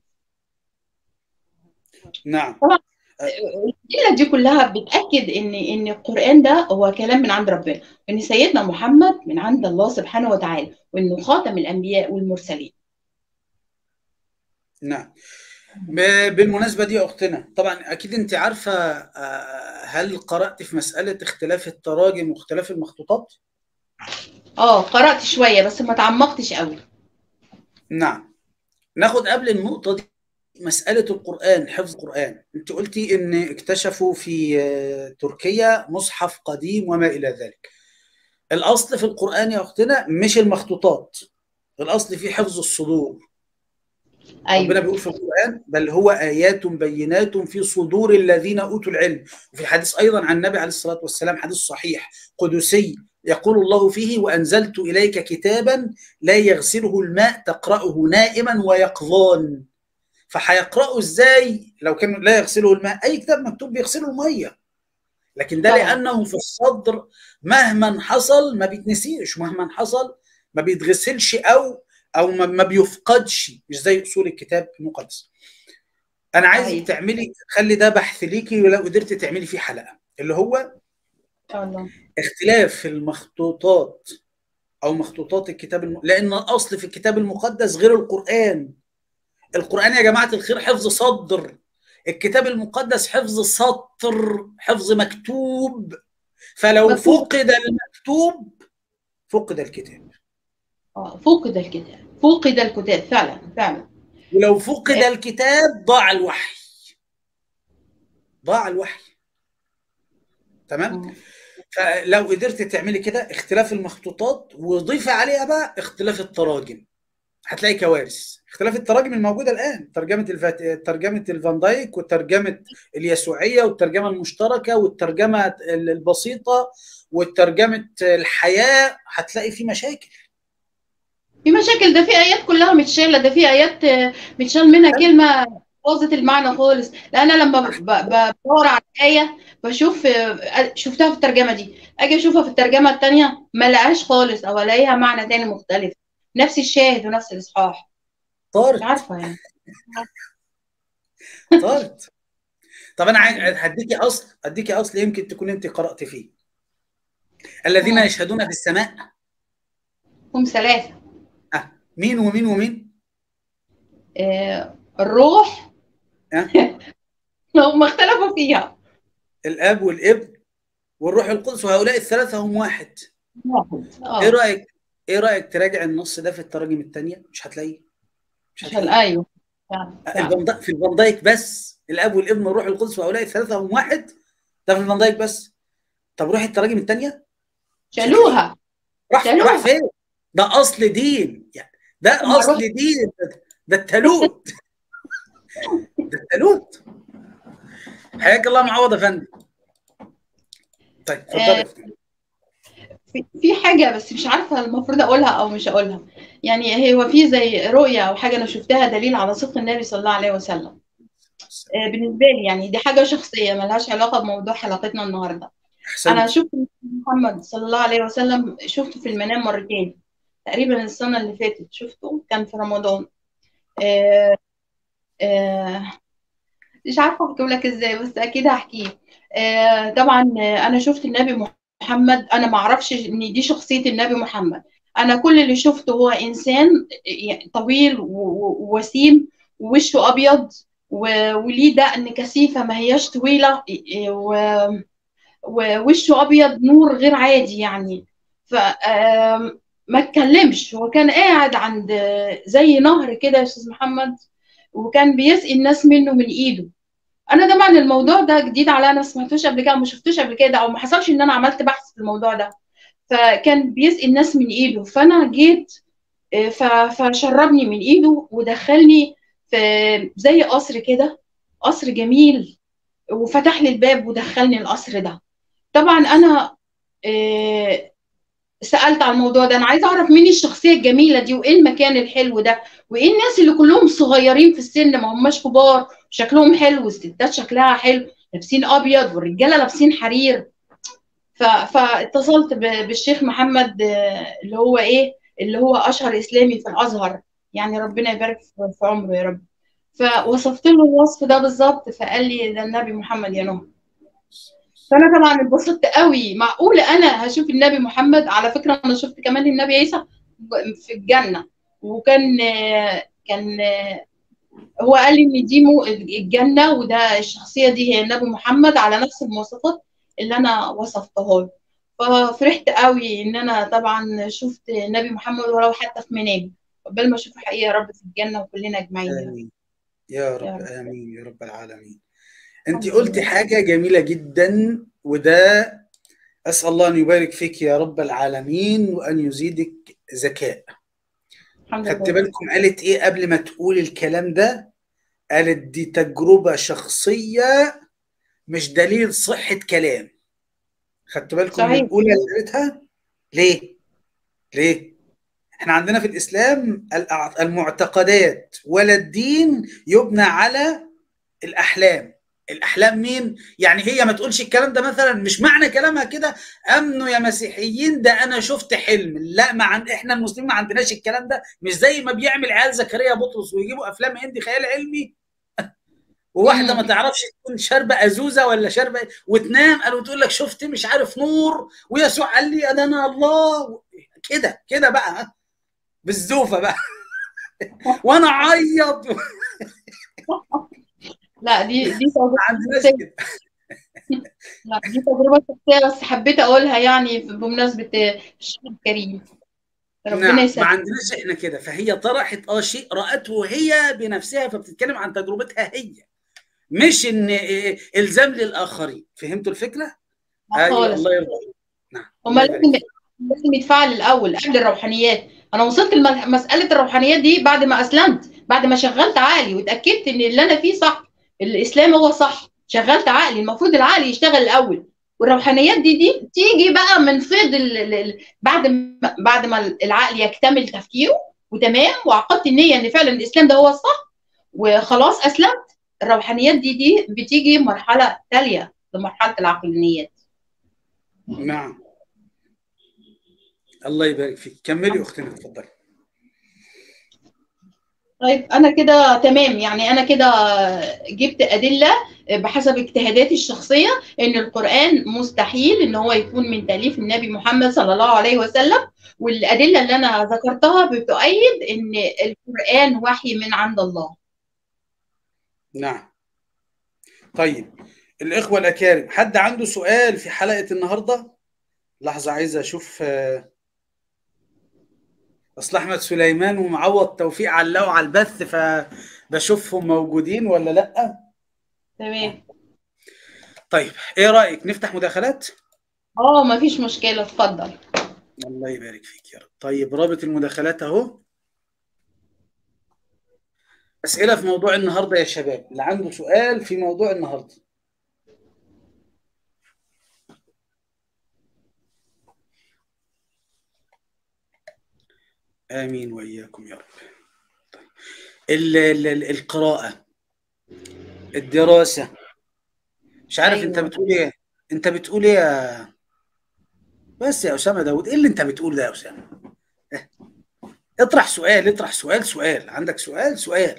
نعم طبعا الادله دي كلها بتاكد ان ان القران ده هو كلام من عند ربنا وان سيدنا محمد من عند الله سبحانه وتعالى وانه خاتم الانبياء والمرسلين نعم بالمناسبة دي يا أختنا طبعا أكيد أنت عارفة هل قرأت في مسألة اختلاف التراجم واختلاف المخطوطات؟ اه قرأت شوية بس ما تعمقتش قوي نعم ناخد قبل النقطة دي مسألة القرآن حفظ القرآن أنت قلتي إن اكتشفوا في تركيا مصحف قديم وما إلى ذلك الأصل في القرآن يا أختنا مش المخطوطات الأصل في حفظ الصدور أيوة. ربنا بيقول في القرآن بل هو آيات بينات في صدور الذين أوتوا العلم وفي حديث أيضا عن النبي عليه الصلاة والسلام حديث صحيح قدسي يقول الله فيه وأنزلت إليك كتابا لا يغسله الماء تقرأه نائما ويقظان فهيقرأوا ازاي لو كان لا يغسله الماء اي كتاب مكتوب بيغسله الميه لكن ده طبعا. لانه في الصدر مهما حصل ما بيتنسيش مهما حصل ما بيتغسلش او او ما بيفقدش مش زي اصول الكتاب المقدس انا عايزك تعملي خلي ده بحث ليكي ولو قدرتي تعملي فيه حلقه اللي هو الله. اختلاف المخطوطات او مخطوطات الكتاب الم... لان الاصل في الكتاب المقدس غير القران القرآن يا جماعة الخير حفظ صدر الكتاب المقدس حفظ سطر حفظ مكتوب فلو مكتوب. فقد المكتوب فقد الكتاب اه فقد الكتاب فقد الكتاب فعلا فعلا ولو فقد الكتاب ضاع الوحي ضاع الوحي تمام فلو قدرت تعملي كده اختلاف المخطوطات وضيفي عليها بقى اختلاف التراجم هتلاقي كوارث اختلاف التراجم الموجوده الان ترجمه الفات... ترجمه الفان دايك والترجمه اليسوعيه والترجمه المشتركه والترجمه البسيطه والترجمه الحياه هتلاقي في مشاكل في مشاكل ده في ايات كلها متشاله ده في ايات آه، متشال منها كلمه باظت المعنى خالص لان انا لما ب- ب- بدور على الايه بشوف آه، شفتها في الترجمه دي اجي اشوفها في الترجمه الثانيه ما لقاش خالص او الاقيها معنى تاني مختلف نفس الشاهد ونفس الاصحاح مش طارت عارفه يعني طارت طب انا عايز هديكي اصل اديكي اصل يمكن تكون انت قرات فيه الذين مم. يشهدون في السماء هم ثلاثه آه. مين ومين ومين آه، الروح ها؟ هم اختلفوا فيها الاب والابن والروح القدس وهؤلاء الثلاثه هم واحد واحد ايه اه رايك ايه رايك تراجع النص ده في التراجم الثانيه مش هتلاقيه مش عشان هتلاقيه ايوه فعلا فعلا الفان في الفان دايك بس الاب والابن والروح القدس وهؤلاء الثلاثه هم واحد ده في الفان دايك بس طب روح التراجم الثانيه شالوها راح شالوها. راح فين ده اصل دين يعني ده هم اصل روح- دين ده- ده التالوت ده التالوت حياك الله معوض يا فندم طيب اتفضلي يا فندم. في في حاجة بس مش عارفة المفروض أقولها أو مش أقولها يعني هو في زي رؤية أو حاجة أنا شفتها دليل على صدق النبي صلى الله عليه وسلم آه، بالنسبة لي يعني دي حاجة شخصية ملهاش علاقة بموضوع حلقتنا النهاردة أنا احسنت شفت محمد صلى الله عليه وسلم شفته في المنام مرتين تقريبا السنة اللي فاتت شفته كان في رمضان آه، آه، مش عارفة أحكي لك إزاي بس أكيد هحكيه آه، طبعا آه، أنا شفت النبي محمد أنا ما أعرفش إن دي شخصية النبي محمد أنا كل اللي شفته هو إنسان يعني طويل و- و- ووسيم ووشه أبيض و- وليه دقن كثيفة ما هياش طويلة و- ووشه أبيض نور غير عادي يعني ف آم، ما اتكلمش هو كان قاعد عند زي نهر كده يا أستاذ محمد وكان بيسقي الناس منه من إيده انا طبعا الموضوع ده جديد عليا انا ما سمعتوش قبل كده وما شفتوش قبل كده او ما حصلش ان انا عملت بحث في الموضوع ده فكان بيسقي الناس من ايده فانا جيت آه، ف- فشربني من ايده ودخلني في زي قصر كده قصر جميل وفتح لي الباب ودخلني القصر ده طبعا انا آه، سألت على الموضوع ده انا عايزه اعرف مين الشخصيه الجميله دي وايه المكان الحلو ده وايه الناس اللي كلهم صغيرين في السن ما هماش كبار شكلهم حلو والستات شكلها حلو لابسين ابيض والرجاله لابسين حرير ف... فاتصلت ب... بالشيخ محمد آه، اللي هو ايه اللي هو اشهر اسلامي في الازهر يعني ربنا يبارك في في عمره يا رب فوصفت له الوصف ده بالظبط فقال لي ده النبي محمد يا نهى فانا طبعا اتبسطت قوي معقوله انا هشوف النبي محمد على فكره انا شفت كمان النبي عيسى في الجنه وكان آه، كان آه، هو قال لي ان دي مو الجنه وده الشخصيه دي هي النبي محمد على نفس المواصفات اللي انا وصفتها له ففرحت قوي ان انا طبعا شفت النبي محمد ولو حتى في منامي قبل ما اشوفه حقيقه يا رب في الجنه وكلنا اجمعين يا رب. امين يا رب يا رب. امين يا رب العالمين انت الحمد قلتي لله. حاجه جميله جدا وده اسال الله ان يبارك فيك يا رب العالمين وان يزيدك ذكاء الحمد خدت لله بالكم قالت ايه قبل ما تقول الكلام ده قالت دي تجربه شخصيه مش دليل صحه كلام خدت بالكم من صحيح. الاولى اللي قالتها ليه ليه احنا عندنا في الاسلام الأع- المعتقدات ولا الدين يبنى على الاحلام الاحلام مين يعني هي ما تقولش الكلام ده مثلا مش معنى كلامها كده امنوا يا مسيحيين ده انا شفت حلم لا ما عن احنا المسلمين ما عندناش الكلام ده مش زي ما بيعمل عيال زكريا بطرس ويجيبوا افلام هندي خيال علمي وواحده ما مم. تعرفش تكون شاربه ازوزه ولا شاربه إيه، وتنام قالوا تقول لك شفت مش عارف نور ويسوع قال لي انا أنا الله كده كده بقى ها؟ بالزوفه بقى وانا اعيط لا دي دي تجربه ما عندناش شخصيه كده لا دي تجربه شخصيه بس حبيت اقولها يعني بمناسبه الشهر الكريم ربنا نعم ما يسلمك عندناش احنا كده فهي طرحت اه شيء راته هي بنفسها فبتتكلم عن تجربتها هي مش ان إيه، الزام للاخرين فهمتوا الفكره؟ ايوه خالص الله يرضى عليك. نعم هما الله يبارك لازم لازم يتفعل الاول قبل الروحانيات انا وصلت لمساله الروحانيات دي بعد ما اسلمت بعد ما شغلت عقلي واتاكدت ان اللي انا فيه صح الاسلام هو صح شغلت عقلي المفروض العقل يشتغل الاول والروحانيات دي دي تيجي بقى من فيض ال- ال- ال- بعد ما بعد ما العقل يكتمل تفكيره وتمام وعقدت النيه ان فعلا الاسلام ده هو الصح وخلاص اسلمت الروحانيات دي دي بتيجي مرحله تاليه لمرحله العقلانيات نعم الله يبارك فيك كملي اختنا اتفضلي طيب انا كده تمام يعني انا كده جبت ادله بحسب اجتهاداتي الشخصيه ان القران مستحيل ان هو يكون من تاليف النبي محمد صلى الله عليه وسلم والادله اللي انا ذكرتها بتؤيد ان القران وحي من عند الله نعم طيب الاخوه الاكارم حد عنده سؤال في حلقه النهارده لحظه عايز اشوف اصل احمد سليمان ومعوض توفيق علقوا على البث فبشوفهم موجودين ولا لا تمام طيب ايه رايك نفتح مداخلات اه مفيش مشكله اتفضل الله يبارك فيك يا رب طيب رابط المداخلات اهو اسئله في موضوع النهارده يا شباب اللي عنده سؤال في موضوع النهارده امين واياكم يا رب طيب. ال ال القراءه الدراسه مش عارف أيوة. انت بتقول ايه انت بتقول ايه يا بس يا اسامه داود ايه اللي انت بتقول ده يا اسامه اطرح سؤال اطرح سؤال سؤال عندك سؤال سؤال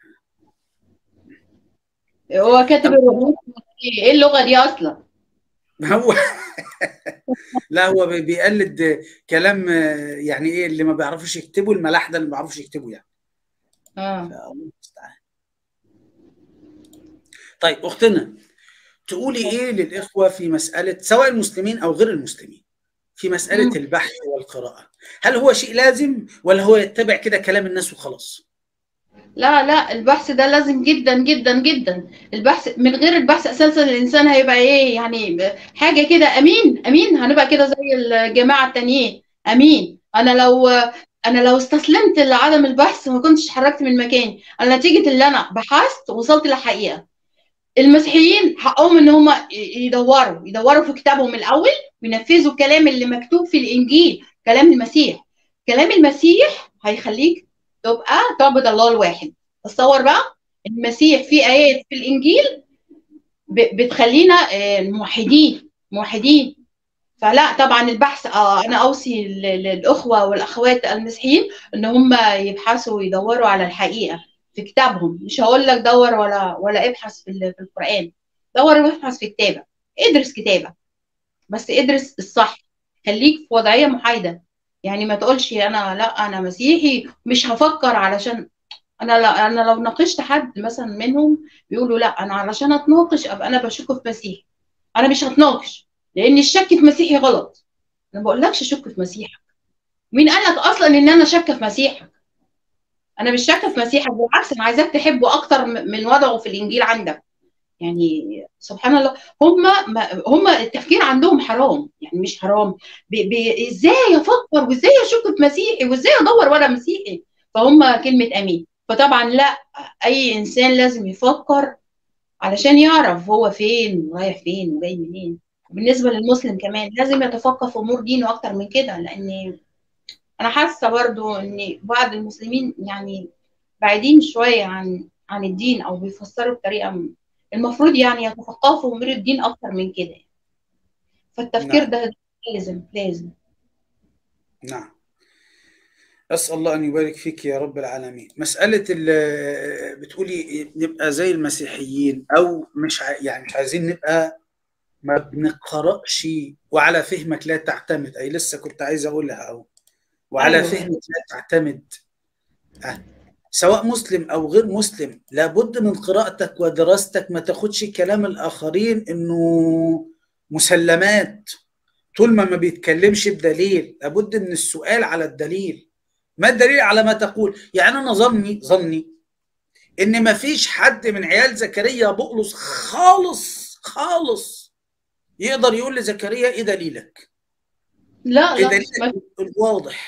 هو كاتب ايه اللغه دي اصلا هو لا هو بيقلد كلام يعني ايه اللي ما بيعرفوش يكتبوا الملاحده اللي ما بيعرفوش يكتبوا يعني اه طيب اختنا تقولي ايه للاخوه في مساله سواء المسلمين او غير المسلمين في مساله م. البحث والقراءه هل هو شيء لازم ولا هو يتبع كده كلام الناس وخلاص لا لا البحث ده لازم جدا جدا جدا البحث من غير البحث اساسا الانسان هيبقى ايه يعني حاجه كده امين امين هنبقى كده زي الجماعه التانيين امين انا لو انا لو استسلمت لعدم البحث ما كنتش اتحركت من مكاني انا نتيجه اللي انا بحثت وصلت لحقيقه المسيحيين حقهم ان هم يدوروا يدوروا في كتابهم الاول وينفذوا الكلام اللي مكتوب في الانجيل كلام المسيح كلام المسيح هيخليك تبقى تعبد الله الواحد تصور بقى المسيح في ايات في الانجيل بتخلينا موحدين موحدين فلا طبعا البحث آه انا اوصي للاخوه والاخوات المسيحيين ان هم يبحثوا ويدوروا على الحقيقه في كتابهم مش هقول لك دور ولا ولا ابحث في, في القران دور وابحث في كتابه ادرس كتابه بس ادرس الصح خليك في وضعيه محايده يعني ما تقولش انا لا انا مسيحي مش هفكر علشان انا لا انا لو ناقشت حد مثلا منهم بيقولوا لا انا علشان اتناقش ابقى انا بشك في مسيحي انا مش هتناقش لان الشك في مسيحي غلط انا ما بقولكش شك في مسيحك مين قال لك اصلا ان انا شاكه في مسيحك انا مش شاكه في مسيحك بالعكس انا عايزاك تحبه اكتر من وضعه في الانجيل عندك يعني سبحان الله هم هم التفكير عندهم حرام يعني مش حرام بي بي ازاي افكر وازاي اشك في مسيحي وازاي ادور ورا مسيحي فهم كلمه امين فطبعا لا اي انسان لازم يفكر علشان يعرف هو فين ورايح فين وجاي منين بالنسبه للمسلم كمان لازم يتفقه في امور دينه اكتر من كده لان انا حاسه برضو ان بعض المسلمين يعني بعيدين شويه عن عن الدين او بيفسروا بطريقه المفروض يعني يتفقهوا في امور الدين اكتر من كده فالتفكير نعم. ده لازم لازم نعم أسأل الله أن يبارك فيك يا رب العالمين مسألة بتقولي نبقى زي المسيحيين أو مش ع... يعني مش عايزين نبقى ما بنقرأش وعلى فهمك لا تعتمد أي لسه كنت عايز أقولها أو وعلى أيوة. فهمك لا تعتمد أه. سواء مسلم أو غير مسلم لابد من قراءتك ودراستك ما تاخدش كلام الآخرين إنه مسلمات طول ما ما بيتكلمش بدليل لابد من السؤال على الدليل ما الدليل على ما تقول يعني انا ظني ظني ان ما فيش حد من عيال زكريا بقلص خالص خالص يقدر يقول لزكريا ايه دليلك لا ايه لا دليلك ما, الواضح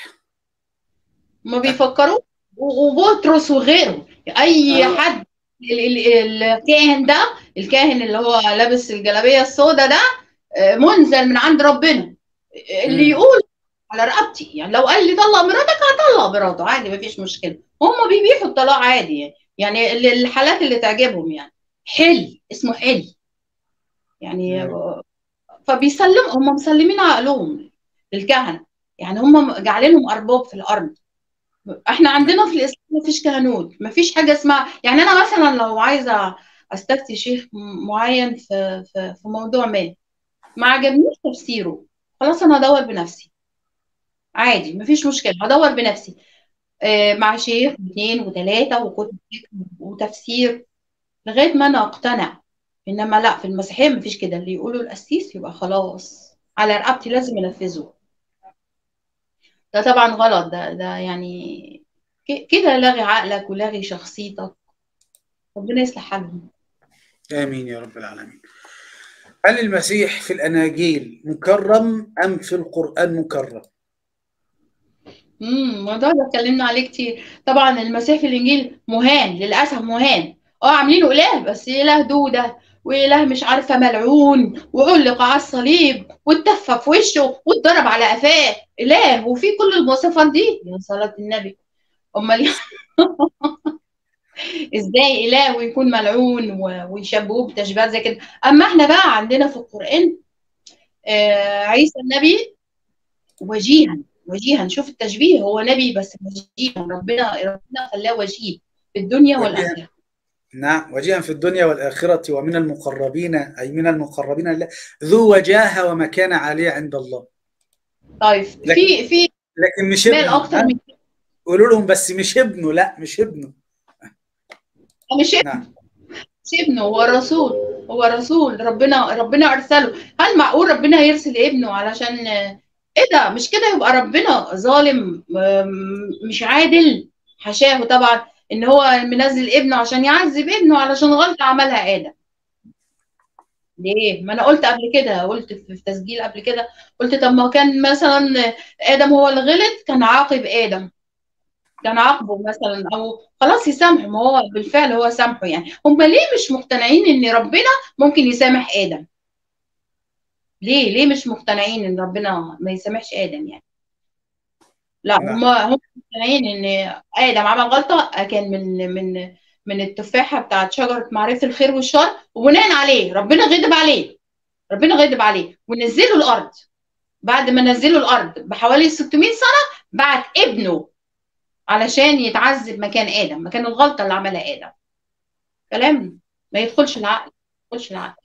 ما بيفكروا وبطرس وغيره اي آه. حد ال- ال- الكاهن ده الكاهن اللي هو لابس الجلابيه السوداء ده آه، منزل من عند ربنا اللي مم. يقول على رقبتي يعني لو قال لي طلق مراتك هطلق مراته عادي مفيش مشكله هم بيبيحوا الطلاق عادي يعني يعني ال- الحالات اللي تعجبهم يعني حل اسمه حل يعني مم. فبيسلموا هم مسلمين عقلهم للكهنه يعني هم جعلينهم ارباب في الارض احنا عندنا في الاسلام مفيش كهنوت مفيش حاجه اسمها يعني انا مثلا لو عايزه استفتي شيخ م- معين في في في موضوع ما ما عجبنيش تفسيره خلاص انا هدور بنفسي عادي مفيش مشكله هدور بنفسي آه، مع شيخ واثنين وثلاثه وكتب فقه وتفسير لغايه ما انا اقتنع انما لا في المسيحيه مفيش كده اللي يقوله القسيس يبقى خلاص على رقبتي لازم انفذه ده طبعا غلط ده ده يعني ك- كده لاغي عقلك ولاغي شخصيتك ربنا يصلح حالهم آمين يا رب العالمين هل المسيح في الأناجيل مكرم أم في القرآن مكرم؟ امم الموضوع ده اتكلمنا عليه كتير طبعا المسيح في الانجيل مهان للاسف مهان اه عاملينه اله بس اله دوده واله مش عارفه ملعون وعلق على الصليب واتدفى في وشه واتضرب على قفاه اله وفي كل المواصفات دي يا صلاه النبي امال ازاي اله ويكون ملعون و- ويشبهوه بتشبيهات زي كده اما احنا بقى عندنا في القران آه عيسى النبي وجيها وجيها شوف التشبيه هو نبي بس وجيها ربنا ربنا خلاه وجيه في الدنيا وجيها. والاخره نعم وجيها في الدنيا والآخرة ومن المقربين أي من المقربين لله ذو وجاهة ومكانة عالية عند الله طيب لكن- في في لكن مش مال ابنه اكتر ها؟ من قولوا لهم بس مش ابنه لا مش ابنه مش نعم مش ابنه هو رسول هو رسول ربنا ربنا ارسله هل معقول ربنا يرسل ابنه علشان ايه ده مش كده يبقى ربنا ظالم م- مش عادل حاشاه طبعا ان هو منزل ابنه عشان يعذب ابنه علشان غلطه عملها ادم ليه ما انا قلت قبل كده قلت في في تسجيل قبل كده قلت طب ما كان مثلا ادم هو اللي غلط كان عاقب ادم كان عاقبه مثلا او خلاص يسامحه ما هو بالفعل هو سامحه يعني هم ليه مش مقتنعين ان ربنا ممكن يسامح ادم ليه ليه مش مقتنعين ان ربنا ما يسامحش ادم يعني لا نعم. هم هم مقتنعين ان ادم عمل غلطه كان من من من التفاحه بتاعت شجره معرفه الخير والشر وبناء عليه ربنا غضب عليه ربنا غضب عليه ونزله الارض بعد ما نزله الارض بحوالي 600 سنه بعت ابنه علشان يتعذب مكان ادم مكان الغلطه اللي عملها ادم كلام ما يدخلش العقل ما يدخلش العقل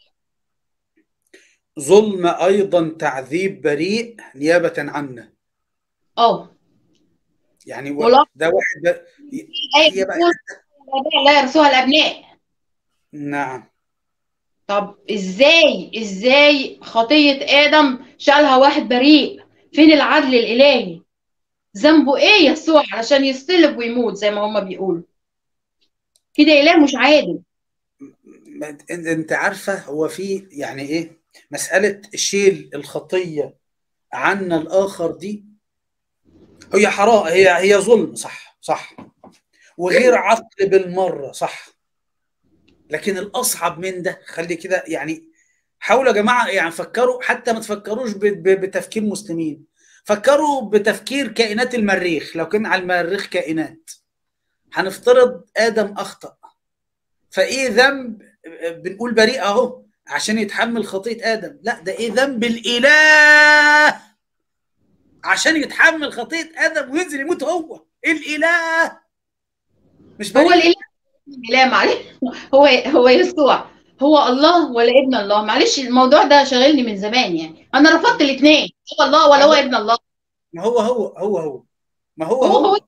ظلم أيضا تعذيب بريء نيابة عنه اه يعني و- ولا- ده واحد ب... ايه هي بقى بتقول لا يرثوها الابناء نعم طب ازاي ازاي خطيه ادم شالها واحد بريء فين العدل الالهي ذنبه ايه يسوع علشان يصطلب ويموت زي ما هما بيقولوا كده اله مش عادل ما- انت انت عارفه هو في يعني ايه مساله شيل الخطيه عنا الاخر دي هي حرام هي هي ظلم صح صح وغير عقل بالمره صح لكن الاصعب من ده خلي كده يعني حاولوا يا جماعه يعني فكروا حتى ما تفكروش ب- ب- بتفكير مسلمين فكروا بتفكير كائنات المريخ لو كان على المريخ كائنات هنفترض ادم اخطا فايه ذنب بنقول بريء اهو عشان يتحمل خطيه ادم لا ده ايه ذنب الاله عشان يتحمل خطيه ادم وينزل يموت هو الاله مش هو بريء الاله لا معلش هو هو يسوع هو الله ولا ابن الله معلش الموضوع ده شاغلني من زمان يعني انا رفضت الاثنين هو الله ولا هو ابن الله ما هو هو هو هو ما هو هو هو هو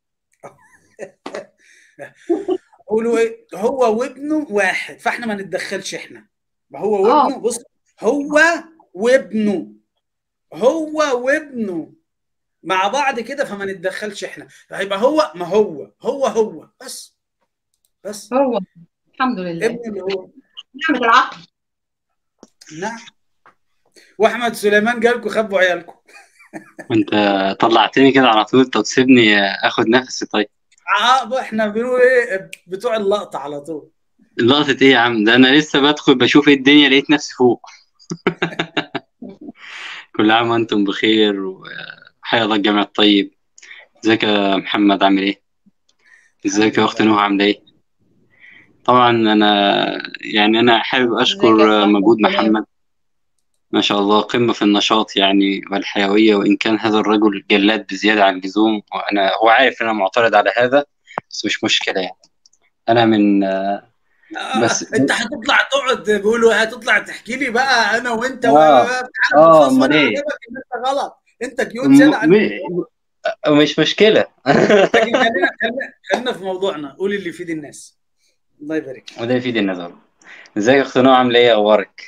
قولوا ايه هو وابنه واحد فاحنا ما نتدخلش احنا ما هو آه. وابنه بص هو وابنه هو وابنه مع بعض كده فما نتدخلش احنا هيبقى هو ما هو هو هو بس بس هو الحمد لله ابنه اللي هو نعمة العقل نعم واحمد سليمان جالكم خبوا عيالكم انت طلعتني كده على طول طب سيبني اخد نفسي طيب اه بقى احنا بنقول ايه بتوع اللقطه على طول لقطة ايه يا عم ده انا لسه بدخل بشوف ايه الدنيا لقيت نفسي فوق كل عام وانتم بخير حيا الله الجميع الطيب ازيك يا محمد عامل ايه ازيك يا اخت نهى عامله ايه طبعا انا يعني انا حابب اشكر ازيك يا أحمد؟ مجهود تمام. محمد ما شاء الله قمة في النشاط يعني والحيوية وإن كان هذا الرجل جلاد بزيادة عن اللزوم وأنا هو عارف إن أنا معترض على هذا بس مش مشكلة يعني أنا من بس- آه انت هتطلع تقعد بيقولوا هتطلع تحكي لي بقى انا وانت آه. و- تعالى آه، نفصل أمال إيه؟ عجبك ان انت غلط انت كيوت زياده عن م- م- مش مشكلة لكن خلينا خلينا خلينا في موضوعنا قول اللي يفيد الناس الله يبارك فيك. وده يفيد النظر ازيك يا اخت نوى عامله ايه اخبارك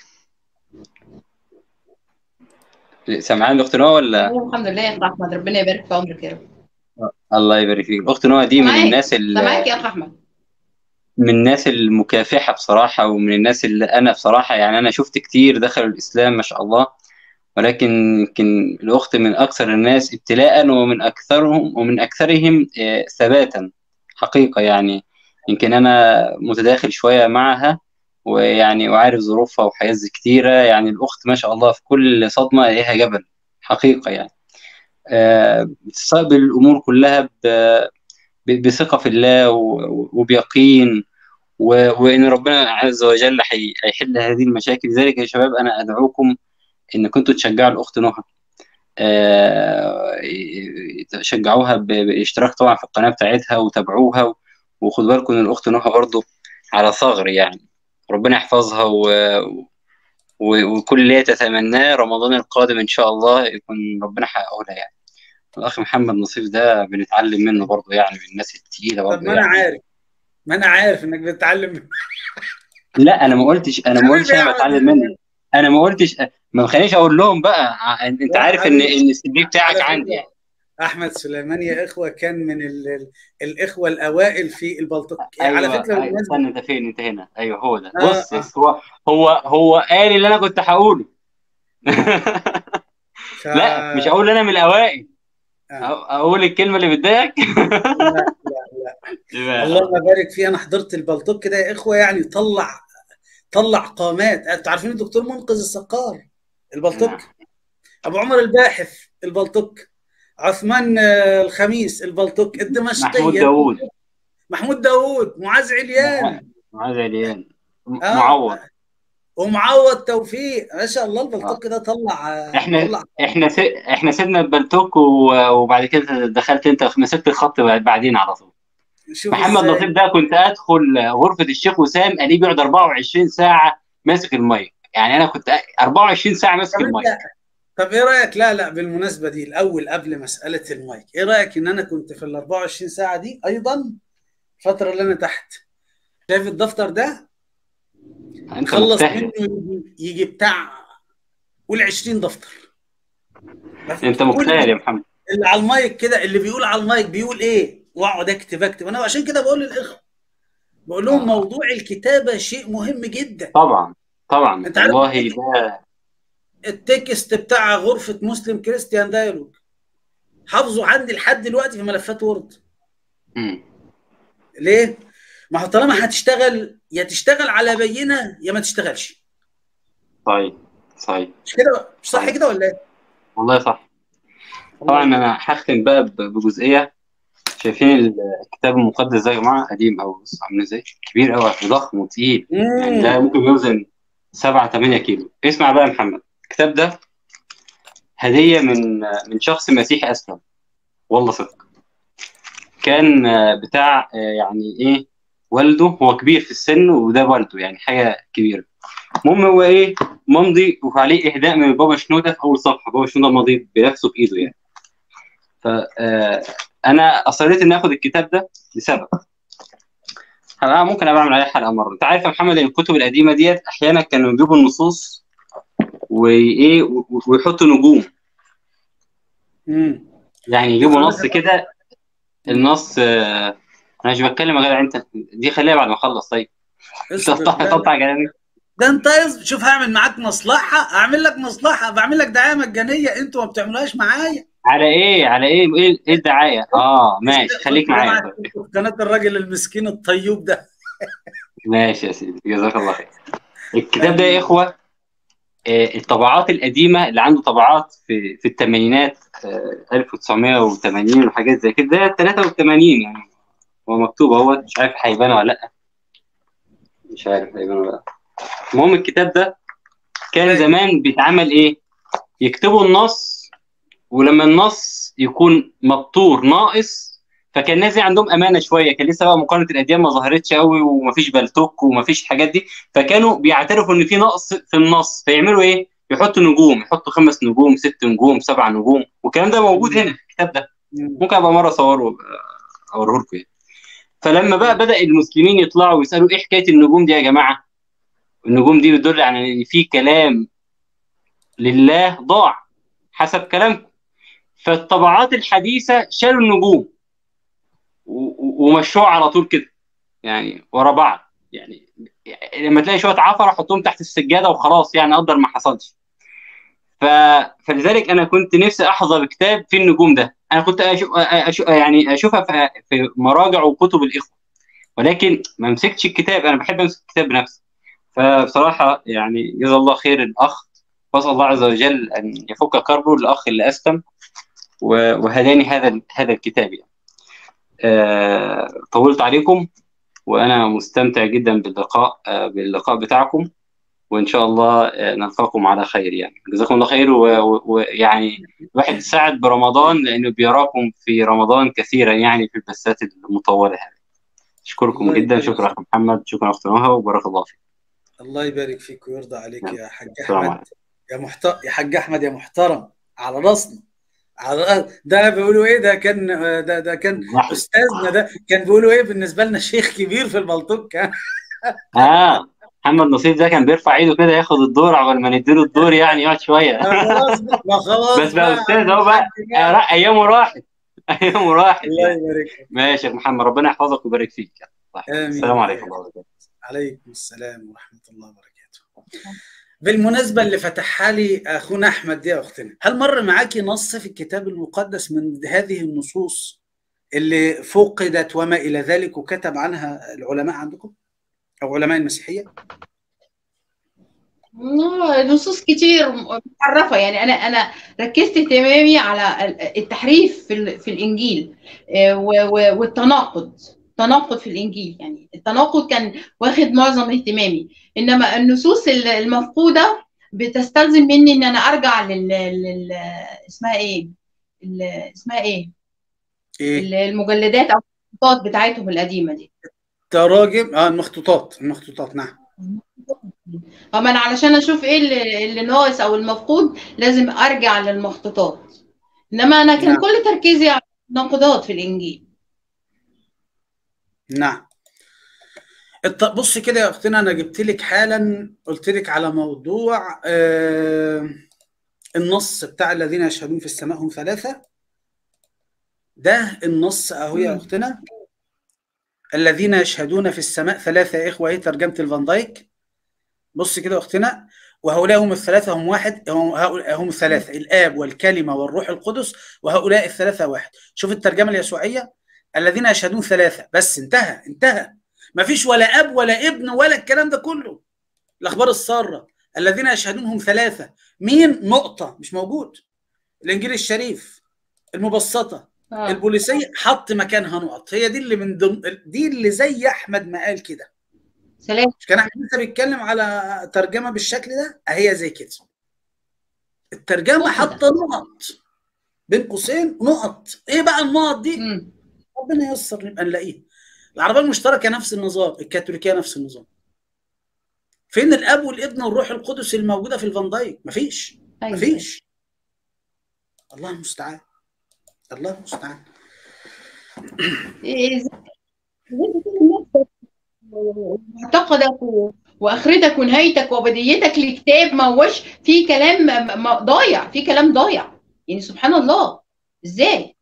سامعاني الاخت نوى ولا الحمد لله يا اخ احمد ربنا يبارك في عمرك يا رب الله يبارك فيك الاخت نوى دي من سامعاك. الناس ال- سامعك يا اخ احمد من الناس المكافحه بصراحه ومن الناس اللي انا بصراحه يعني انا شفت كتير دخلوا الاسلام ما شاء الله ولكن يمكن الاخت من اكثر الناس ابتلاء ومن اكثرهم ومن اكثرهم آه، ثباتا حقيقه يعني يمكن انا متداخل شويه معها ويعني وعارف ظروفها وحياز كتيره يعني الاخت ما شاء الله في كل صدمه الاقيها جبل حقيقه يعني آه، بتستقبل الامور كلها ب- ب- بثقه في الله و- وبيقين و- وان ربنا عز وجل هي- هيحل هذه المشاكل لذلك يا شباب انا ادعوكم ان كنتوا تشجعوا الاخت نهى آه، شجعوها ب- بالاشتراك طبعا في القناه بتاعتها وتابعوها وخدوا بالكم ان الاخت نهى برضو على ثغر يعني ربنا يحفظها و... و... وكل اللي هي تتمناه رمضان القادم ان شاء الله يكون ربنا حققه لها يعني الاخ محمد نصيف ده بنتعلم منه برضو يعني من الناس التقيله طب برضو ما انا يعني. عارف ما انا عارف انك بتتعلم لا انا ما قلتش انا ما قلتش حبيبي انا يا بتعلم أحمد. منه انا ما قلتش ما خلينيش اقول لهم بقى ع- انت لا عارف ان حبيبي. ان السي في بتاعك على فكرة، عندي يعني احمد سليمان يا اخوه كان من ال... ال- الاخوه الاوائل في البلطيق ايوه على فكره أيوة. بالمناسبة- استنى انت فين انت هنا ايوه هو ده آه، بص آه. بص، هو هو هو قال اللي انا كنت هقوله ف... لا مش هقول انا من الاوائل آه. أ- اقول الكلمه اللي بتضايقك لا لا اللهم بارك فيه انا حضرت البلطيق كده يا اخوه يعني طلع طلع قامات انتوا عارفين الدكتور منقذ السقار البلطيق نعم. ابو عمر الباحث البلطيق عثمان آه، الخميس البلطيق الدمشقي محمود داوود محمود داوود معاذ عليان معاذ عليان م- آه. معوض ومعوض توفيق ما شاء الله البلطيق ده طلع آه، احنا طلع احنا س... احنا سيبنا البلتوك و... وبعد كده دخلت انت مسكت الخط بعد- بعدين على طول شوف محمد إزاي. لطيف ده كنت ادخل غرفه الشيخ وسام الاقيه بيقعد 24 ساعه ماسك المايك يعني انا كنت 24 ساعه ماسك طب المايك انت طب ايه رايك لا لا بالمناسبه دي الاول قبل مساله المايك ايه رايك ان انا كنت في ال 24 ساعه دي ايضا الفتره اللي انا تحت شايف الدفتر ده انت خلص مجتهد منه يجي- يجي بتاع قول 20 دفتر انت كل مجتهد يا محمد اللي على المايك كده اللي بيقول على المايك بيقول ايه واقعد اكتب اكتب انا عشان كده بقول للاخوه بقول لهم آه. موضوع الكتابه شيء مهم جدا طبعا طبعا انت عارف والله ده التكست بتاع غرفه مسلم كريستيان دايلوج حافظه عندي لحد دلوقتي في ملفات وورد مم. ليه؟ ما هو طالما هتشتغل يا تشتغل على بينه يا ما تشتغلش صحيح صحيح مش كده مش صح كده ولا ايه؟ والله صح طبعا انا هختم بقى ب- بجزئيه شايفين الكتاب المقدس ده يا جماعه قديم قوي بص عامل ازاي كبير قوي ضخم وتقيل يعني ده مم. ممكن يوزن 7 8 كيلو اسمع بقى يا محمد الكتاب ده هديه من من شخص مسيحي اسلم والله صدق كان آه، بتاع آه، يعني ايه والده هو كبير في السن وده والده يعني حاجه كبيره المهم هو ايه ممضي وعليه اهداء من بابا شنوده في اول صفحه بابا شنوده ماضي بنفسه بايده يعني ف آه، انا اصريت اني اخد الكتاب ده لسبب أنا ممكن ابقى اعمل عليه حلقه مره انت عارف يا محمد ان الكتب القديمه ديت احيانا كانوا يجيبوا النصوص وايه و- ويحطوا نجوم مم. يعني يجيبوا نص كده النص آه، انا مش بتكلم يا جدع انت دي خليها بعد ما اخلص طيب انت اصبر. تقطع لا، تقطع كلامي ده انت يص- شوف هعمل معاك مصلحه اعمل لك مصلحه بعمل لك دعايه مجانيه انتوا ما بتعملوهاش معايا على ايه على ايه ايه إيه الدعايه اه ماشي خليك معايا طيب. في قناه الراجل المسكين الطيوب ده ماشي يا سيدي جزاك الله خير الكتاب ده يا اخوه آه، الطبعات القديمه اللي عنده طبعات في في الثمانينات 1980 وحاجات زي كده ده 83 يعني هو مكتوب اهو مش عارف هيبان ولا لا مش عارف هيبان ولا لا المهم الكتاب ده كان زمان بيتعمل ايه يكتبوا النص ولما النص يكون مبتور ناقص فكان الناس دي عندهم امانه شويه كان لسه بقى مقارنه الاديان ما ظهرتش قوي ومفيش بلتوك ومفيش الحاجات دي فكانوا بيعترفوا ان في نقص في النص فيعملوا ايه يحطوا نجوم يحطوا خمس نجوم ست نجوم سبع نجوم والكلام ده موجود هنا في الكتاب ده ممكن ابقى مره اصوره اوريه لكم يعني. فلما بقى بدا المسلمين يطلعوا ويسالوا ايه حكايه النجوم دي يا جماعه النجوم دي بتدل على ان في كلام لله ضاع حسب كلامكم فالطبعات الحديثه شالوا النجوم و- ومشوها على طول كده يعني ورا بعض يعني لما تلاقي شويه عفره حطهم تحت السجاده وخلاص يعني قدر ما حصلش ف... فلذلك انا كنت نفسي احظى بكتاب في النجوم ده انا كنت أشوف... أشوف... يعني اشوفها في... في مراجع وكتب الاخوه ولكن ما مسكتش الكتاب انا بحب امسك الكتاب بنفسي فبصراحه يعني جزا الله خير الاخ واسال الله عز وجل ان يفك كربه الاخ اللي اسلم و- وهداني هذا هذا الكتاب يعني. آه، طولت عليكم وانا مستمتع جدا باللقاء آه، باللقاء بتاعكم وان شاء الله آه، نلقاكم على خير يعني جزاكم الله خير و- و- ويعني الواحد سعد برمضان لانه بيراكم في رمضان كثيرا يعني في البثات المطوله هذه اشكركم الله جدا يبارك شكرا اخ محمد شكرا اخت نهى وبارك الله فيك الله يبارك فيك ويرضى عليك يا حاج السلام احمد عليكم يا محت... يا حاج احمد يا محترم على راسنا على ده بيقولوا ايه ده كان ده ده كان استاذنا ده كان بيقولوا ايه بالنسبه لنا شيخ كبير في البلطوك اه محمد نصيب ده كان بيرفع ايده كده ياخد الدور عقبال ما نديله الدور يعني يقعد شويه خلاص ما خلاص بس بقى استاذ اهو بقى آه، لا، ايامه راحت ايامه راحت الله يبارك فيك. ماشي يا محمد ربنا يحفظك ويبارك فيك آمين. السلام عليكم ورحمه الله وبركاته عليكم السلام ورحمه الله وبركاته بالمناسبه اللي فتحها لي اخونا احمد دي يا اختنا هل مر معاكي نص في الكتاب المقدس من هذه النصوص اللي فقدت وما الى ذلك وكتب عنها العلماء عندكم او علماء المسيحيه آه، نصوص كتير محرفة يعني أنا أنا ركزت اهتمامي على التحريف في ال- في الإنجيل آه، و- و- والتناقض التناقض في الإنجيل يعني التناقض كان واخد معظم اهتمامي إنما النصوص ال- المفقودة بتستلزم مني إن أنا أرجع لل, لل... اسمها إيه؟ ال... اسمها إيه؟ ايه ال- المجلدات أو الخطوط بتاعتهم القديمة دي تراجم اه المخطوطات المخطوطات نعم فما انا علشان اشوف ايه اللي, اللي ناقص او المفقود لازم ارجع للمخطوطات انما انا كان نعم. كل تركيزي على التناقضات في الانجيل نعم الط- بص كده يا اختنا انا جبت لك حالا قلت لك على موضوع آه النص بتاع الذين يشهدون في السماء هم ثلاثة ده النص اهو يا مم. اختنا الذين يشهدون في السماء ثلاثة يا اخوة ايه ترجمة الفان دايك بص كده يا اختنا وهؤلاء هم الثلاثة هم واحد هم, هؤلاء هم الثلاثة الآب والكلمة والروح القدس وهؤلاء الثلاثة واحد شوف الترجمة اليسوعية الذين يشهدون ثلاثة بس انتهى انتهى ما فيش ولا أب ولا ابن ولا الكلام ده كله الأخبار السارة الذين يشهدون هم ثلاثة مين نقطة مش موجود الإنجيل الشريف المبسطة آه. البوليسية حط مكانها نقط هي دي اللي من ضمن دي اللي زي أحمد ما قال كده سلام مش كان احمد لسه بيتكلم على ترجمه بالشكل ده هي زي كده الترجمه واحدة. حاطه نقط بين قوسين نقط ايه بقى النقط دي مم. ربنا ييسر نبقى نلاقيها العربيه المشتركه نفس النظام الكاثوليكيه نفس النظام فين الاب والابن والروح القدس الموجوده في الفان دايك مفيش أيوة. مفيش الله المستعان الله المستعان إيه، زي- زي نفسك معتقدك و- واخرتك ونهايتك وبديتك لكتاب ما هوش في كلام م- م- ضايع في كلام ضايع يعني سبحان الله ازاي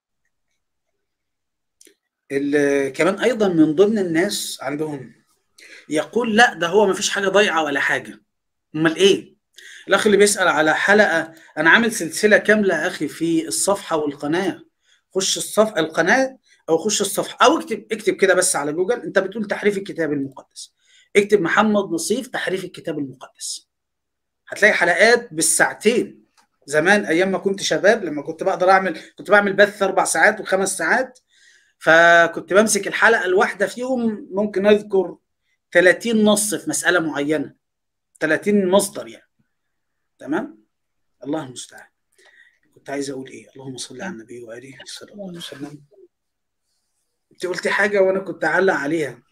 ال- كمان ايضا من ضمن الناس عندهم يقول لا ده هو ما فيش حاجه ضايعه ولا حاجه امال ايه الاخ اللي بيسال على حلقه انا عامل سلسله كامله يا اخي في الصفحه والقناه خش الصفحه القناه او خش الصفحه او اكتب اكتب كده بس على جوجل انت بتقول تحريف الكتاب المقدس اكتب محمد نصيف تحريف الكتاب المقدس هتلاقي حلقات بالساعتين زمان ايام ما كنت شباب لما كنت بقدر اعمل كنت بعمل بث اربع ساعات وخمس ساعات فكنت بمسك الحلقه الواحده فيهم ممكن اذكر 30 نص في مساله معينه 30 مصدر يعني تمام الله المستعان كنت عايز اقول ايه اللهم صل على النبي واله صلى الله عليه وسلم انت قلتي حاجه وانا كنت اعلق عليها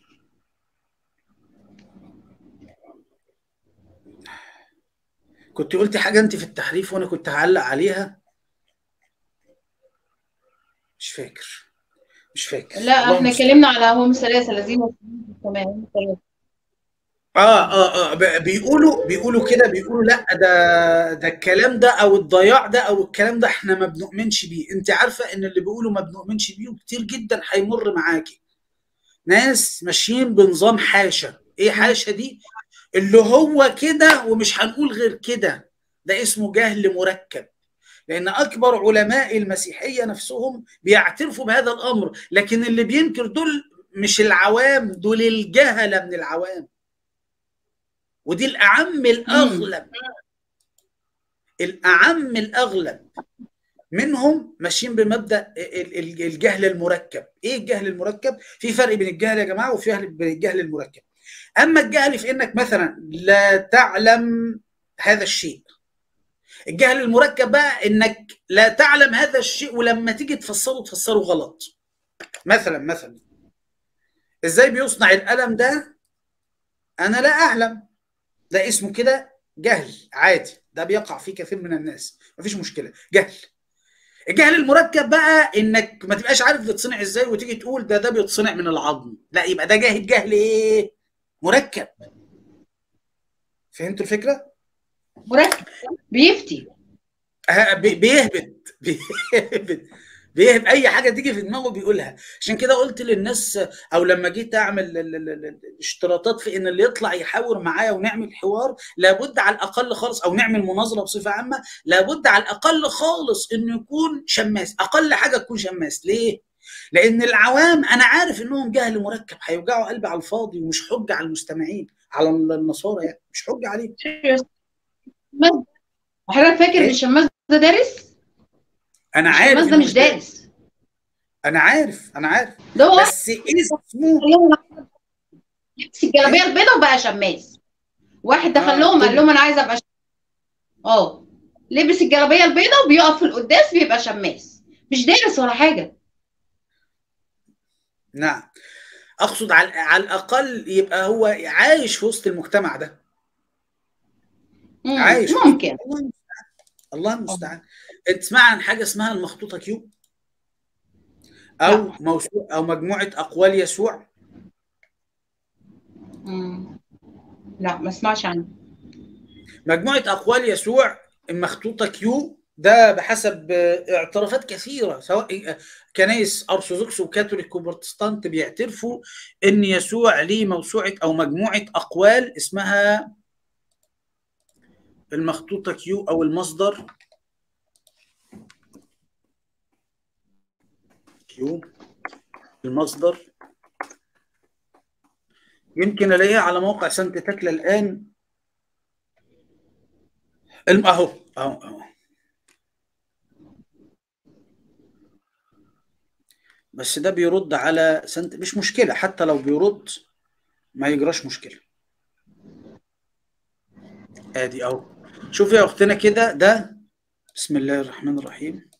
كنت قلتي حاجه انت في التحريف وانا كنت هعلق عليها مش فاكر مش فاكر لا اللهم احنا المستعان. اتكلمنا على هم ثلاثة الذين كمان اه اه اه ب- بيقولوا بيقولوا كده بيقولوا لا ده ده الكلام ده او الضياع ده او الكلام ده احنا ما بنؤمنش بيه انت عارفه ان اللي بيقولوا ما بنؤمنش بيه كتير جدا هيمر معاكي ناس ماشيين بنظام حاشا ايه حاشا دي اللي هو كده ومش هنقول غير كده ده اسمه جهل مركب لان اكبر علماء المسيحيه نفسهم بيعترفوا بهذا الامر لكن اللي بينكر دول مش العوام دول الجهله من العوام ودي الاعم الاغلب الاعم الاغلب منهم ماشيين بمبدا ال- ال- الجهل المركب ايه الجهل المركب في فرق بين الجهل يا جماعه وفي فرق بين الجهل المركب اما الجهل في انك مثلا لا تعلم هذا الشيء الجهل المركب بقى انك لا تعلم هذا الشيء ولما تيجي تفسره تفسره غلط مثلا مثلا ازاي بيصنع القلم ده انا لا اعلم ده اسمه كده جهل عادي ده بيقع فيه كثير من الناس مفيش مشكله جهل الجهل المركب بقى انك ما تبقاش عارف بيتصنع ازاي وتيجي تقول ده ده بيتصنع من العظم لا يبقى ده جاهل جهل ايه مركب فهمتوا الفكره مركب بيفتي ه- بي- بيهبط بيهبط بيهبط اي حاجه تيجي في دماغه بيقولها عشان كده قلت للناس او لما جيت اعمل ال- ال- ال- ال- الاشتراطات في ان اللي يطلع يحاور معايا ونعمل حوار لابد على الاقل خالص او نعمل مناظره بصفه عامه لابد على الاقل خالص انه يكون شماس اقل حاجه تكون شماس ليه لان العوام انا عارف انهم جهل مركب هيوجعوا قلبي على الفاضي ومش حجه على المستمعين على النصارى يعني مش حجه عليهم شماس وحضرتك فاكر ان الشماس ده دارس؟ انا عارف الشماس ده إنه مش دارس انا عارف انا عارف ده هو بس اسمه لبس الجلابيه البيضاء وبقى شماس واحد آه، دخل لهم قال كده. لهم انا عايز ابقى شماس اه لبس الجلابيه البيضاء وبيقف في القداس بيبقى شماس مش دارس ولا حاجه نعم اقصد على على الاقل يبقى هو عايش في وسط المجتمع ده مم، عايش ممكن الله المستعان الله المستعان انت تسمع عن حاجه اسمها المخطوطه كيو او لا. موسوعه او مجموعه اقوال يسوع مم. لا ما اسمعش عنه مجموعه اقوال يسوع المخطوطه كيو ده بحسب اعترافات كثيره سواء كنايس ارثوذكس وكاثوليك وبروتستانت بيعترفوا ان يسوع ليه موسوعه او مجموعه اقوال اسمها المخطوطه كيو او المصدر كيو المصدر يمكن الاقيها على موقع سانت تكلا الان الم- اهو اهو اهو بس ده بيرد على سنت مش مشكلة حتى لو بيرد ما يجراش مشكلة ادي اهو شوف يا اختنا كده ده بسم الله الرحمن الرحيم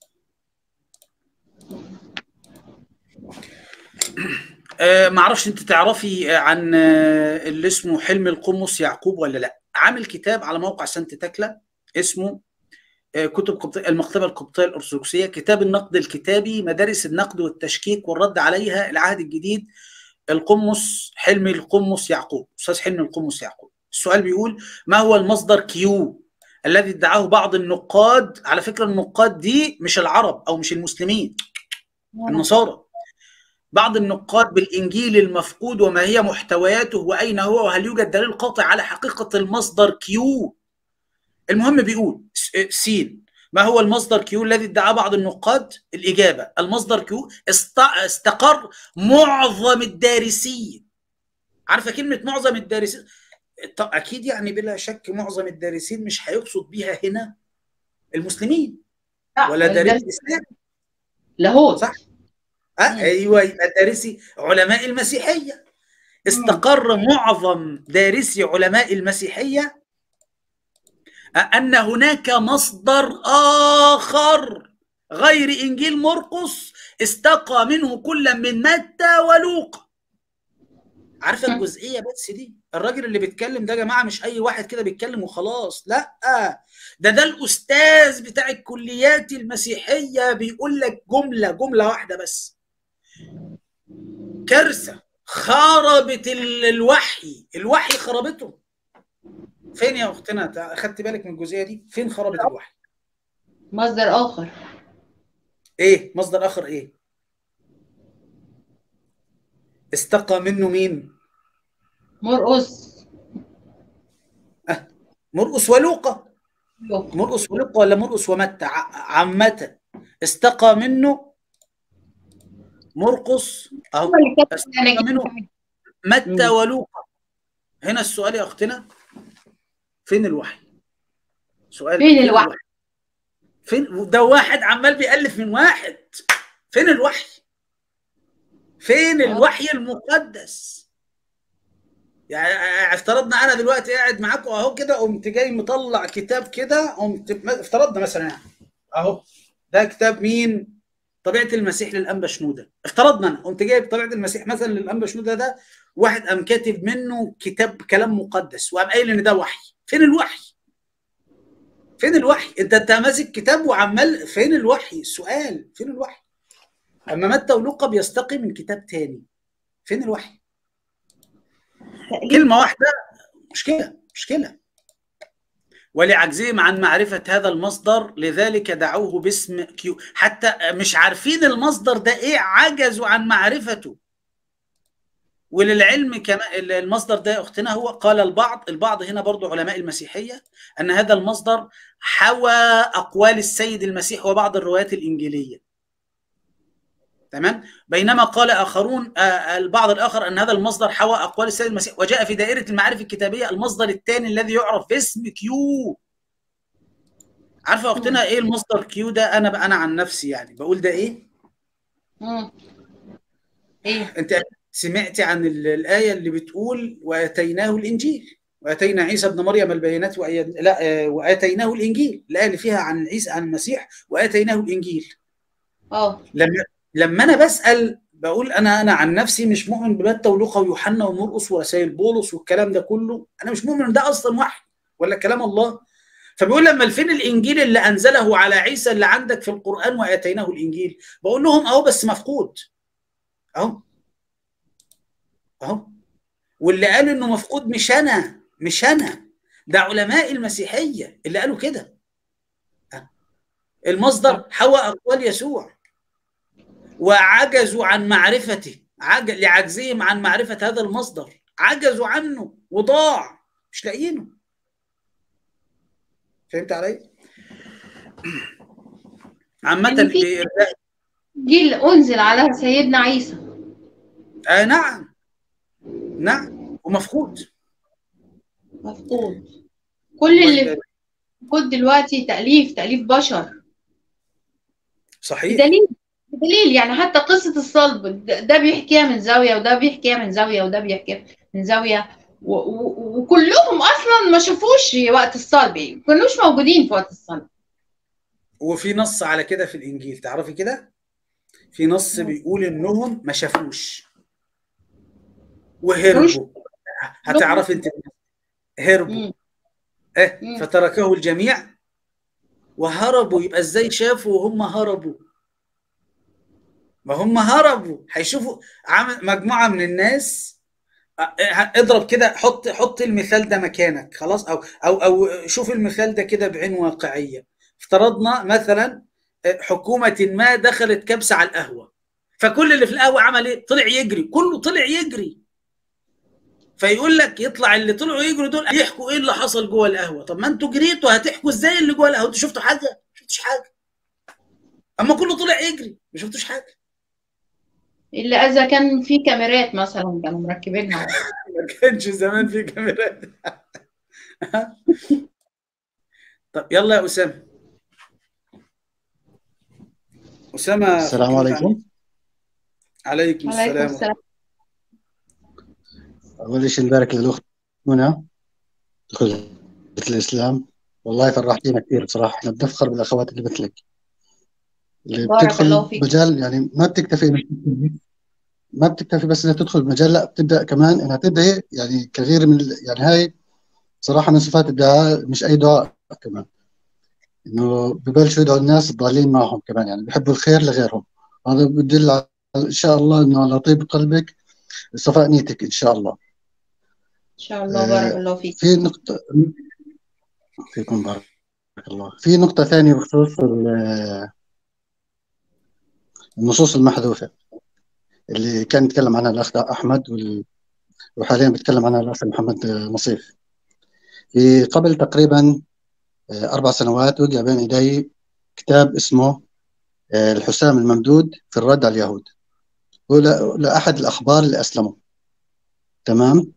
آه معرفش انت تعرفي عن آه اللي اسمه حلم القمص يعقوب ولا لا عامل كتاب على موقع سانت تكلا اسمه كتب قبطية المكتبة القبطية الأرثوذكسية كتاب النقد الكتابي مدارس النقد والتشكيك والرد عليها العهد الجديد القمص حلمي القمص يعقوب أستاذ حلمي القمص يعقوب السؤال بيقول ما هو المصدر كيو الذي ادعاه بعض النقاد على فكرة النقاد دي مش العرب أو مش المسلمين النصارى بعض النقاد بالإنجيل المفقود وما هي محتوياته وأين هو وهل يوجد دليل قاطع على حقيقة المصدر كيو المهم بيقول سين ما هو المصدر كيو الذي ادعاه بعض النقاد الإجابة المصدر كيو استقر معظم الدارسين عارفة كلمة معظم الدارسين طب اكيد يعني بلا شك معظم الدارسين مش هيقصد بيها هنا المسلمين لا، ولا ده دارس الاسلام لاهوت صح. آه ايوه يبقى دارسي علماء المسيحيه استقر معظم دارسي علماء المسيحيه ان هناك مصدر اخر غير انجيل مرقس استقى منه كل من متى ولوقا عارفه الجزئيه بس دي الراجل اللي بيتكلم ده يا جماعه مش اي واحد كده بيتكلم وخلاص لا ده ده الاستاذ بتاع الكليات المسيحيه بيقول لك جمله جمله واحده بس كارثه خربت ال- الوحي الوحي خربته فين يا اختنا تع- اخدت بالك من الجزئيه دي فين خربت الوحي مصدر اخر ايه مصدر اخر ايه استقى منه مين مرقص مرقس ولوقا مرقس ولوقا ولا مرقس ومتى ع- عامة استقى منه مرقس هو أو اللي كتب استقى يعني منه متى مم. ولوقا هنا السؤال يا أختنا فين الوحي سؤال فين الوحي؟ فين ده واحد عمال بيألف من واحد فين الوحي فين الوحي المقدس يعني افترضنا انا دلوقتي قاعد معاكم اهو كده قمت جاي مطلع كتاب كده قمت افترضنا مثلا يعني اهو ده كتاب مين طبيعه المسيح للانبا شنوده افترضنا انا قمت جايب طبيعه المسيح مثلا للانبا شنوده ده واحد قام كاتب منه كتاب كلام مقدس وقام قايل ان ده وحي فين الوحي فين الوحي انت انت ماسك كتاب وعمال فين الوحي السؤال فين الوحي اما متى ولوقا بيستقي من كتاب تاني فين الوحي كلمه واحده مشكله مشكله ولعجزهم عن معرفة هذا المصدر لذلك دعوه باسم كيو حتى مش عارفين المصدر ده ايه عجزوا عن معرفته وللعلم كمان المصدر ده يا اختنا هو قال البعض البعض هنا برضو علماء المسيحية ان هذا المصدر حوى اقوال السيد المسيح وبعض الروايات الانجيلية تمام بينما قال اخرون آه البعض الاخر ان هذا المصدر حوى اقوال السيد المسيح وجاء في دائره المعارف الكتابيه المصدر الثاني الذي يعرف باسم كيو عارفه يا اختنا ايه المصدر كيو ده انا انا عن نفسي يعني بقول ده ايه مم. ايه انت سمعتي عن الايه اللي بتقول واتيناه الانجيل واتينا عيسى ابن مريم البينات وأيد... لا واتيناه الانجيل الايه اللي فيها عن عيسى عن المسيح واتيناه الانجيل اه لما لما انا بسال بقول انا انا عن نفسي مش مؤمن بمتى ولوقا ويوحنا ومرقس ورسائل بولس والكلام ده كله انا مش مؤمن ده اصلا وحي ولا كلام الله فبيقول لما فين الانجيل اللي انزله على عيسى اللي عندك في القران واتيناه الانجيل بقول لهم اهو بس مفقود اهو اهو واللي قال انه مفقود مش انا مش انا ده علماء المسيحيه اللي قالوا كده المصدر حوى اقوال يسوع وعجزوا عن معرفته عجز لعجزهم عن معرفة هذا المصدر عجزوا عنه وضاع مش لاقيينه فهمت علي؟ عامة جيل أنزل على سيدنا عيسى آه نعم نعم ومفقود مفقود كل اللي مفقود دلوقتي تأليف تأليف بشر صحيح بدليل بدليل يعني حتى قصة الصلب ده بيحكيها من زاوية وده بيحكيها من زاوية وده بيحكيها من زاوية و- و- وكلهم أصلا ما شافوش وقت الصلب يعني ما كانوش موجودين في وقت الصلب وفي نص على كده في الانجيل تعرفي كده في نص بيقول انهم ما شافوش وهربوا هتعرفي انت هربوا مم. ايه مم. فتركه الجميع وهربوا يبقى ازاي شافوا وهم هربوا ما هم هربوا هيشوفوا عم- مجموعه من الناس اه، اضرب كده حط حط المثال ده مكانك خلاص او او او شوف المثال ده كده بعين واقعيه افترضنا مثلا اه، حكومه ما دخلت كبسه على القهوه فكل اللي في القهوه عمل ايه؟ طلع يجري كله طلع يجري فيقول لك يطلع اللي طلعوا يجروا دول يحكوا ايه اللي حصل جوه القهوه طب ما انتوا جريتوا هتحكوا ازاي اللي جوه القهوه انتوا شفتوا حاجه ما شفتوش حاجه اما كله طلع يجري ما شفتوش حاجه الا اذا كان في كاميرات مثلا كانوا مركبينها ما كانش زمان في كاميرات طب يلا يا اسامه اسامه السلام فكرت عليكم عن- عليكم عليكم السلام السلام أول شيء نبارك للأخت منى دخلت الإسلام والله فرحتينا كثير بصراحة احنا بنفخر بالأخوات اللي مثلك اللي بارك بتدخل الله فيك مجال يعني ما بتكتفي إنك ما بتكتفي بس إنها تدخل مجال لا بتبدأ كمان إنها تدعي يعني كغير من ال- يعني هاي صراحة من صفات الدعاء مش أي دعاء كمان إنه ببلشوا يدعوا الناس الضالين معهم كمان يعني بيحبوا الخير لغيرهم هذا بدل على إن شاء الله إنه على طيب قلبك صفاء نيتك إن شاء الله ان شاء الله بارك آه، الله فيك في نقطة فيكم بارك الله في نقطة ثانية بخصوص ال- النصوص المحذوفة اللي كان يتكلم عنها الأخ أحمد وال- وحاليا بيتكلم عنها الأخ محمد نصيف في قبل تقريبا آه، أربع سنوات وقع بين يدي كتاب اسمه آه، الحسام الممدود في الرد على اليهود هو ل- لأحد الأخبار اللي أسلموا تمام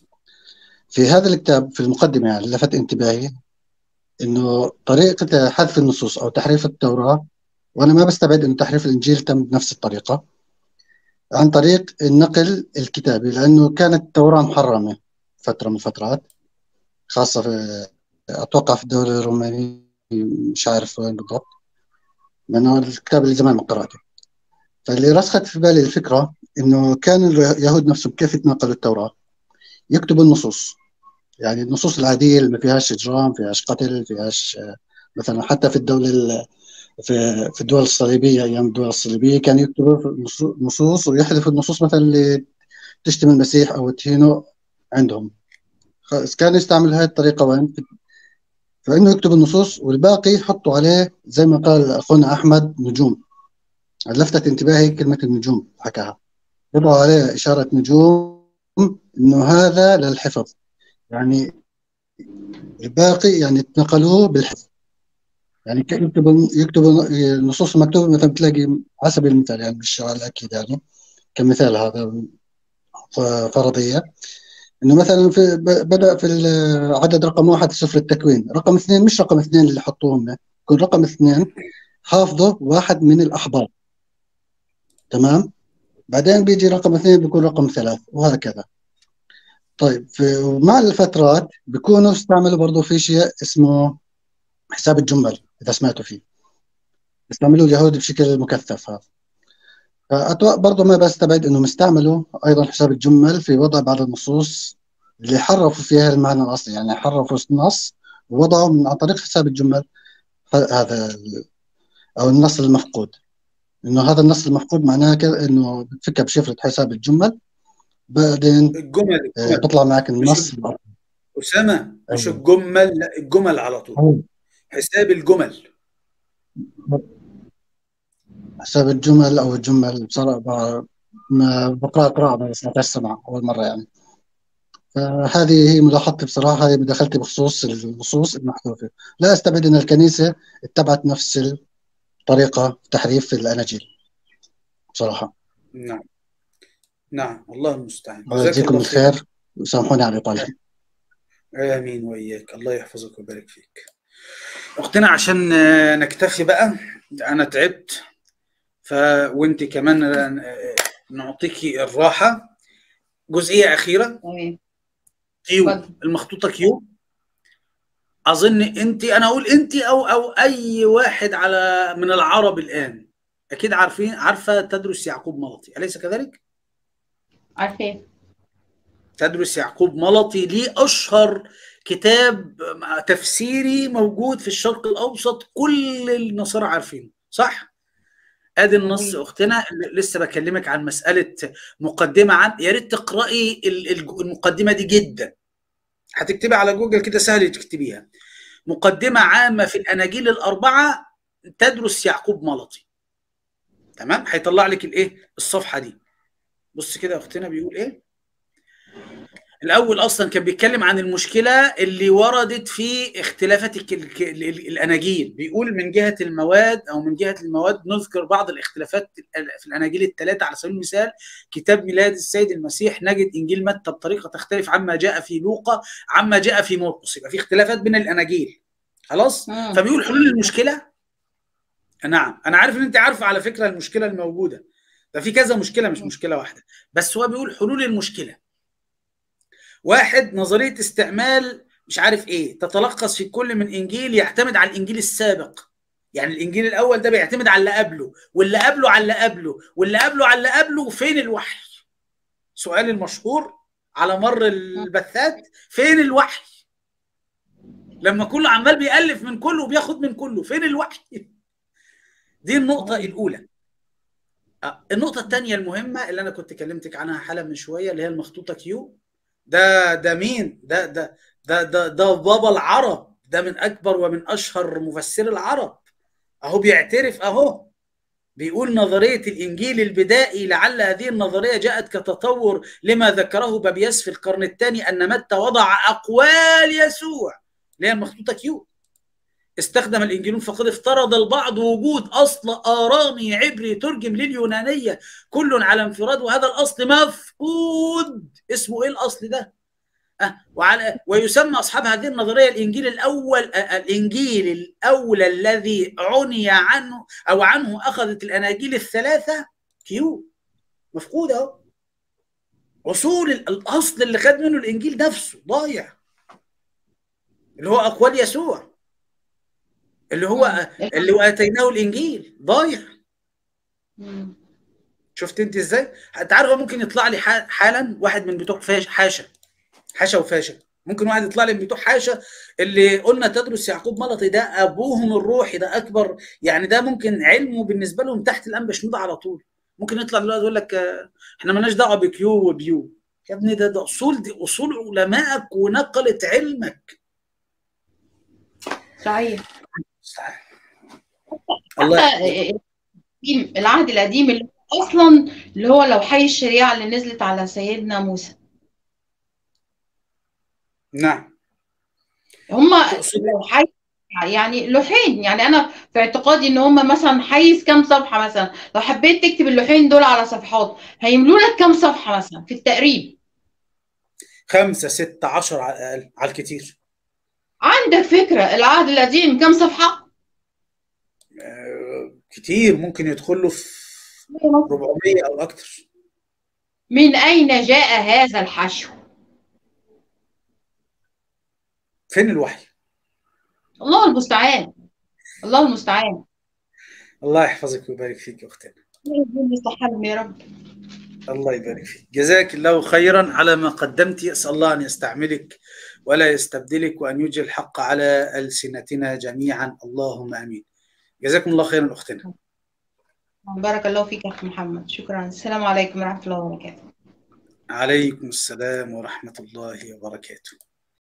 في هذا الكتاب في المقدمة يعني لفت انتباهي إنه طريقة حذف النصوص أو تحريف التوراة وأنا ما بستبعد إنه تحريف الإنجيل تم بنفس الطريقة عن طريق النقل الكتابي لأنه كانت التوراة محرمة فترة من الفترات خاصة في أتوقع في الدولة الرومانية مش عارف وين بالضبط لأنه الكتاب اللي زمان ما قرأته فاللي رسخت في بالي الفكرة إنه كان اليهود نفسهم كيف يتناقلوا التوراة يكتبوا النصوص يعني النصوص العادية اللي ما فيهاش إجرام ما فيهاش قتل ما فيهاش آه، مثلا حتى في الدولة ال- في في الدول الصليبية أيام الدول الصليبية كانوا يكتبوا في النصو- نصوص ويحذفوا النصوص مثلا اللي تشتم المسيح أو تهينه عندهم خلاص كانوا يستعملوا هذه الطريقة وين فإنه يكتب النصوص والباقي يحطوا عليه زي ما قال أخونا أحمد نجوم لفتت انتباهي كلمة النجوم حكاها يضعوا عليه إشارة نجوم إنه هذا للحفظ يعني الباقي يعني اتنقلوه بالحفظ يعني ك- يكتبوا يكتبوا النصوص المكتوبة مثلا بتلاقي على سبيل المثال يعني مش على الأكيد يعني كمثال هذا ف- فرضية إنه مثلا في ب- بدأ في العدد رقم واحد في سفر التكوين رقم اثنين مش رقم اثنين اللي حطوهم يكون رقم اثنين حافظه واحد من الأحبار تمام بعدين بيجي رقم اثنين بيكون رقم ثلاث وهكذا طيب في مع الفترات بيكونوا استعملوا برضو في شيء اسمه حساب الجمل إذا سمعتوا فيه استعملوا اليهود بشكل مكثف هذا فأتوقع برضو ما بستبعد إنهم استعملوا أيضا حساب الجمل في وضع بعض النصوص اللي حرفوا فيها المعنى الأصلي يعني حرفوا النص ووضعوا من عن طريق حساب الجمل ه- هذا ال- أو النص المفقود إنه هذا النص المفقود معناه كده إنه بتفكها بشفرة حساب الجمل بعدين الجمل آه، الجمل بيطلع معك مش النص اسامه مش أيوة. الجمل لا الجمل على طول حساب الجمل حساب الجمل او الجمل بصراحه ب- ما بقرا قراءه بس ما سمع اول مره يعني فهذه هي ملاحظتي بصراحه هي مداخلتي بخصوص النصوص المحذوفه لا استبعد ان الكنيسه اتبعت نفس الطريقه في تحريف الاناجيل بصراحه نعم نعم الله المستعان جزاك ويجزيكم الله خير الخير وسامحوني على الاطاله امين واياك الله يحفظك ويبارك فيك اختنا عشان آه، نكتفي بقى انا تعبت ف وانت كمان آه، نعطيكي الراحه جزئيه اخيره تمام كيو اتفضل. المخطوطه كيو اظن انت انا اقول انت او او اي واحد على من العرب الان اكيد عارفين عارفه تدرس يعقوب ملطي اليس كذلك عارفاه تدرس يعقوب ملطي ليه اشهر كتاب تفسيري موجود في الشرق الاوسط كل النصارى عارفينه صح ادي النص صحيح. اختنا اللي لسه بكلمك عن مساله مقدمه عن يا ريت تقراي ال- ال- المقدمه دي جدا هتكتبي على جوجل كده سهل تكتبيها مقدمه عامه في الاناجيل الاربعه تدرس يعقوب ملطي تمام هيطلع لك الايه الصفحه دي بص كده يا اختنا بيقول ايه الاول اصلا كان بيتكلم عن المشكله اللي وردت في اختلافات الك- الك- ال- ال- الاناجيل بيقول من جهه المواد او من جهه المواد نذكر بعض الاختلافات في الاناجيل الثلاثه على سبيل المثال كتاب ميلاد السيد المسيح نجد انجيل متى بطريقه تختلف عما جاء في لوقا عما جاء في مرقس يبقى في اختلافات بين الاناجيل خلاص مم. فبيقول حلول المشكله نعم انا عارف ان انت عارفه على فكره المشكله الموجوده ده في كذا مشكله مش مشكله واحده بس هو بيقول حلول المشكله واحد نظريه استعمال مش عارف ايه تتلخص في كل من انجيل يعتمد على الانجيل السابق يعني الانجيل الاول ده بيعتمد على اللي قبله واللي قبله على اللي قبله واللي قبله على اللي قبله فين الوحي سؤال المشهور على مر البثات فين الوحي لما كله عمال بيألف من كله وبياخد من كله فين الوحي دي النقطة الأولى آه، النقطة الثانية المهمة اللي أنا كنت كلمتك عنها حالا من شوية اللي هي المخطوطة كيو ده ده مين؟ ده ده ده ده, ده بابا العرب ده من أكبر ومن أشهر مفسر العرب أهو بيعترف أهو بيقول نظرية الإنجيل البدائي لعل هذه النظرية جاءت كتطور لما ذكره بابياس في القرن الثاني أن متى وضع أقوال يسوع اللي هي المخطوطة كيو استخدم الانجيلون فقد افترض البعض وجود اصل ارامي عبري ترجم لليونانيه كل على انفراد وهذا الاصل مفقود اسمه ايه الاصل ده أه وعلى ويسمى اصحاب هذه النظريه الانجيل الاول آه، الانجيل الاول الذي عني عنه او عنه اخذت الاناجيل الثلاثه كيو مفقود اهو اصول الاصل اللي خد منه الانجيل نفسه ضايع اللي هو اقوال يسوع اللي هو اللي واتيناه الانجيل ضايع مم. شفت انت ازاي؟ انت عارفه ممكن يطلع لي ح- حالا واحد من بتوع فاش حاشا حاشا وفاشا ممكن واحد يطلع لي من بتوع حاشا اللي قلنا تدرس يعقوب ملطي ده ابوهم الروحي ده اكبر يعني ده ممكن علمه بالنسبه لهم تحت الانبا شنودة على طول ممكن يطلع دلوقتي يقول لك آه، احنا مالناش دعوه بكيو وبيو يا ابني ده ده اصول دي اصول علمائك ونقلت علمك صحيح الله حتى القديم- العهد القديم اللي هو اصلا اللي هو لو حي الشريعه اللي نزلت على سيدنا موسى نعم هم تقصد- لو حي يعني لوحين يعني انا في اعتقادي ان هم مثلا حيز كام صفحه مثلا لو حبيت تكتب اللوحين دول على صفحات هيملوا لك كام صفحه مثلا في التقريب خمسة ستة عشر على الأقل على الكتير عندك فكره العهد القديم كام صفحه آه، كتير ممكن يدخل له في 400 أو أكتر من اين جاء هذا الحشو فين الوحي؟ الله المستعان الله المستعان الله يحفظك ويبارك فيك يا أختنا يصلح حالهم يا رب الله يبارك فيك جزاك الله خيرا على ما قدمت أسأل الله أن يستعملك ولا يستبدلك وأن يجري الحق على ألسنتنا جميعا اللهم آمين جزاكم الله خيرا أختنا بارك الله فيك يا اخي محمد شكرا السلام عليكم ورحمه الله وبركاته عليكم السلام ورحمة الله وبركاته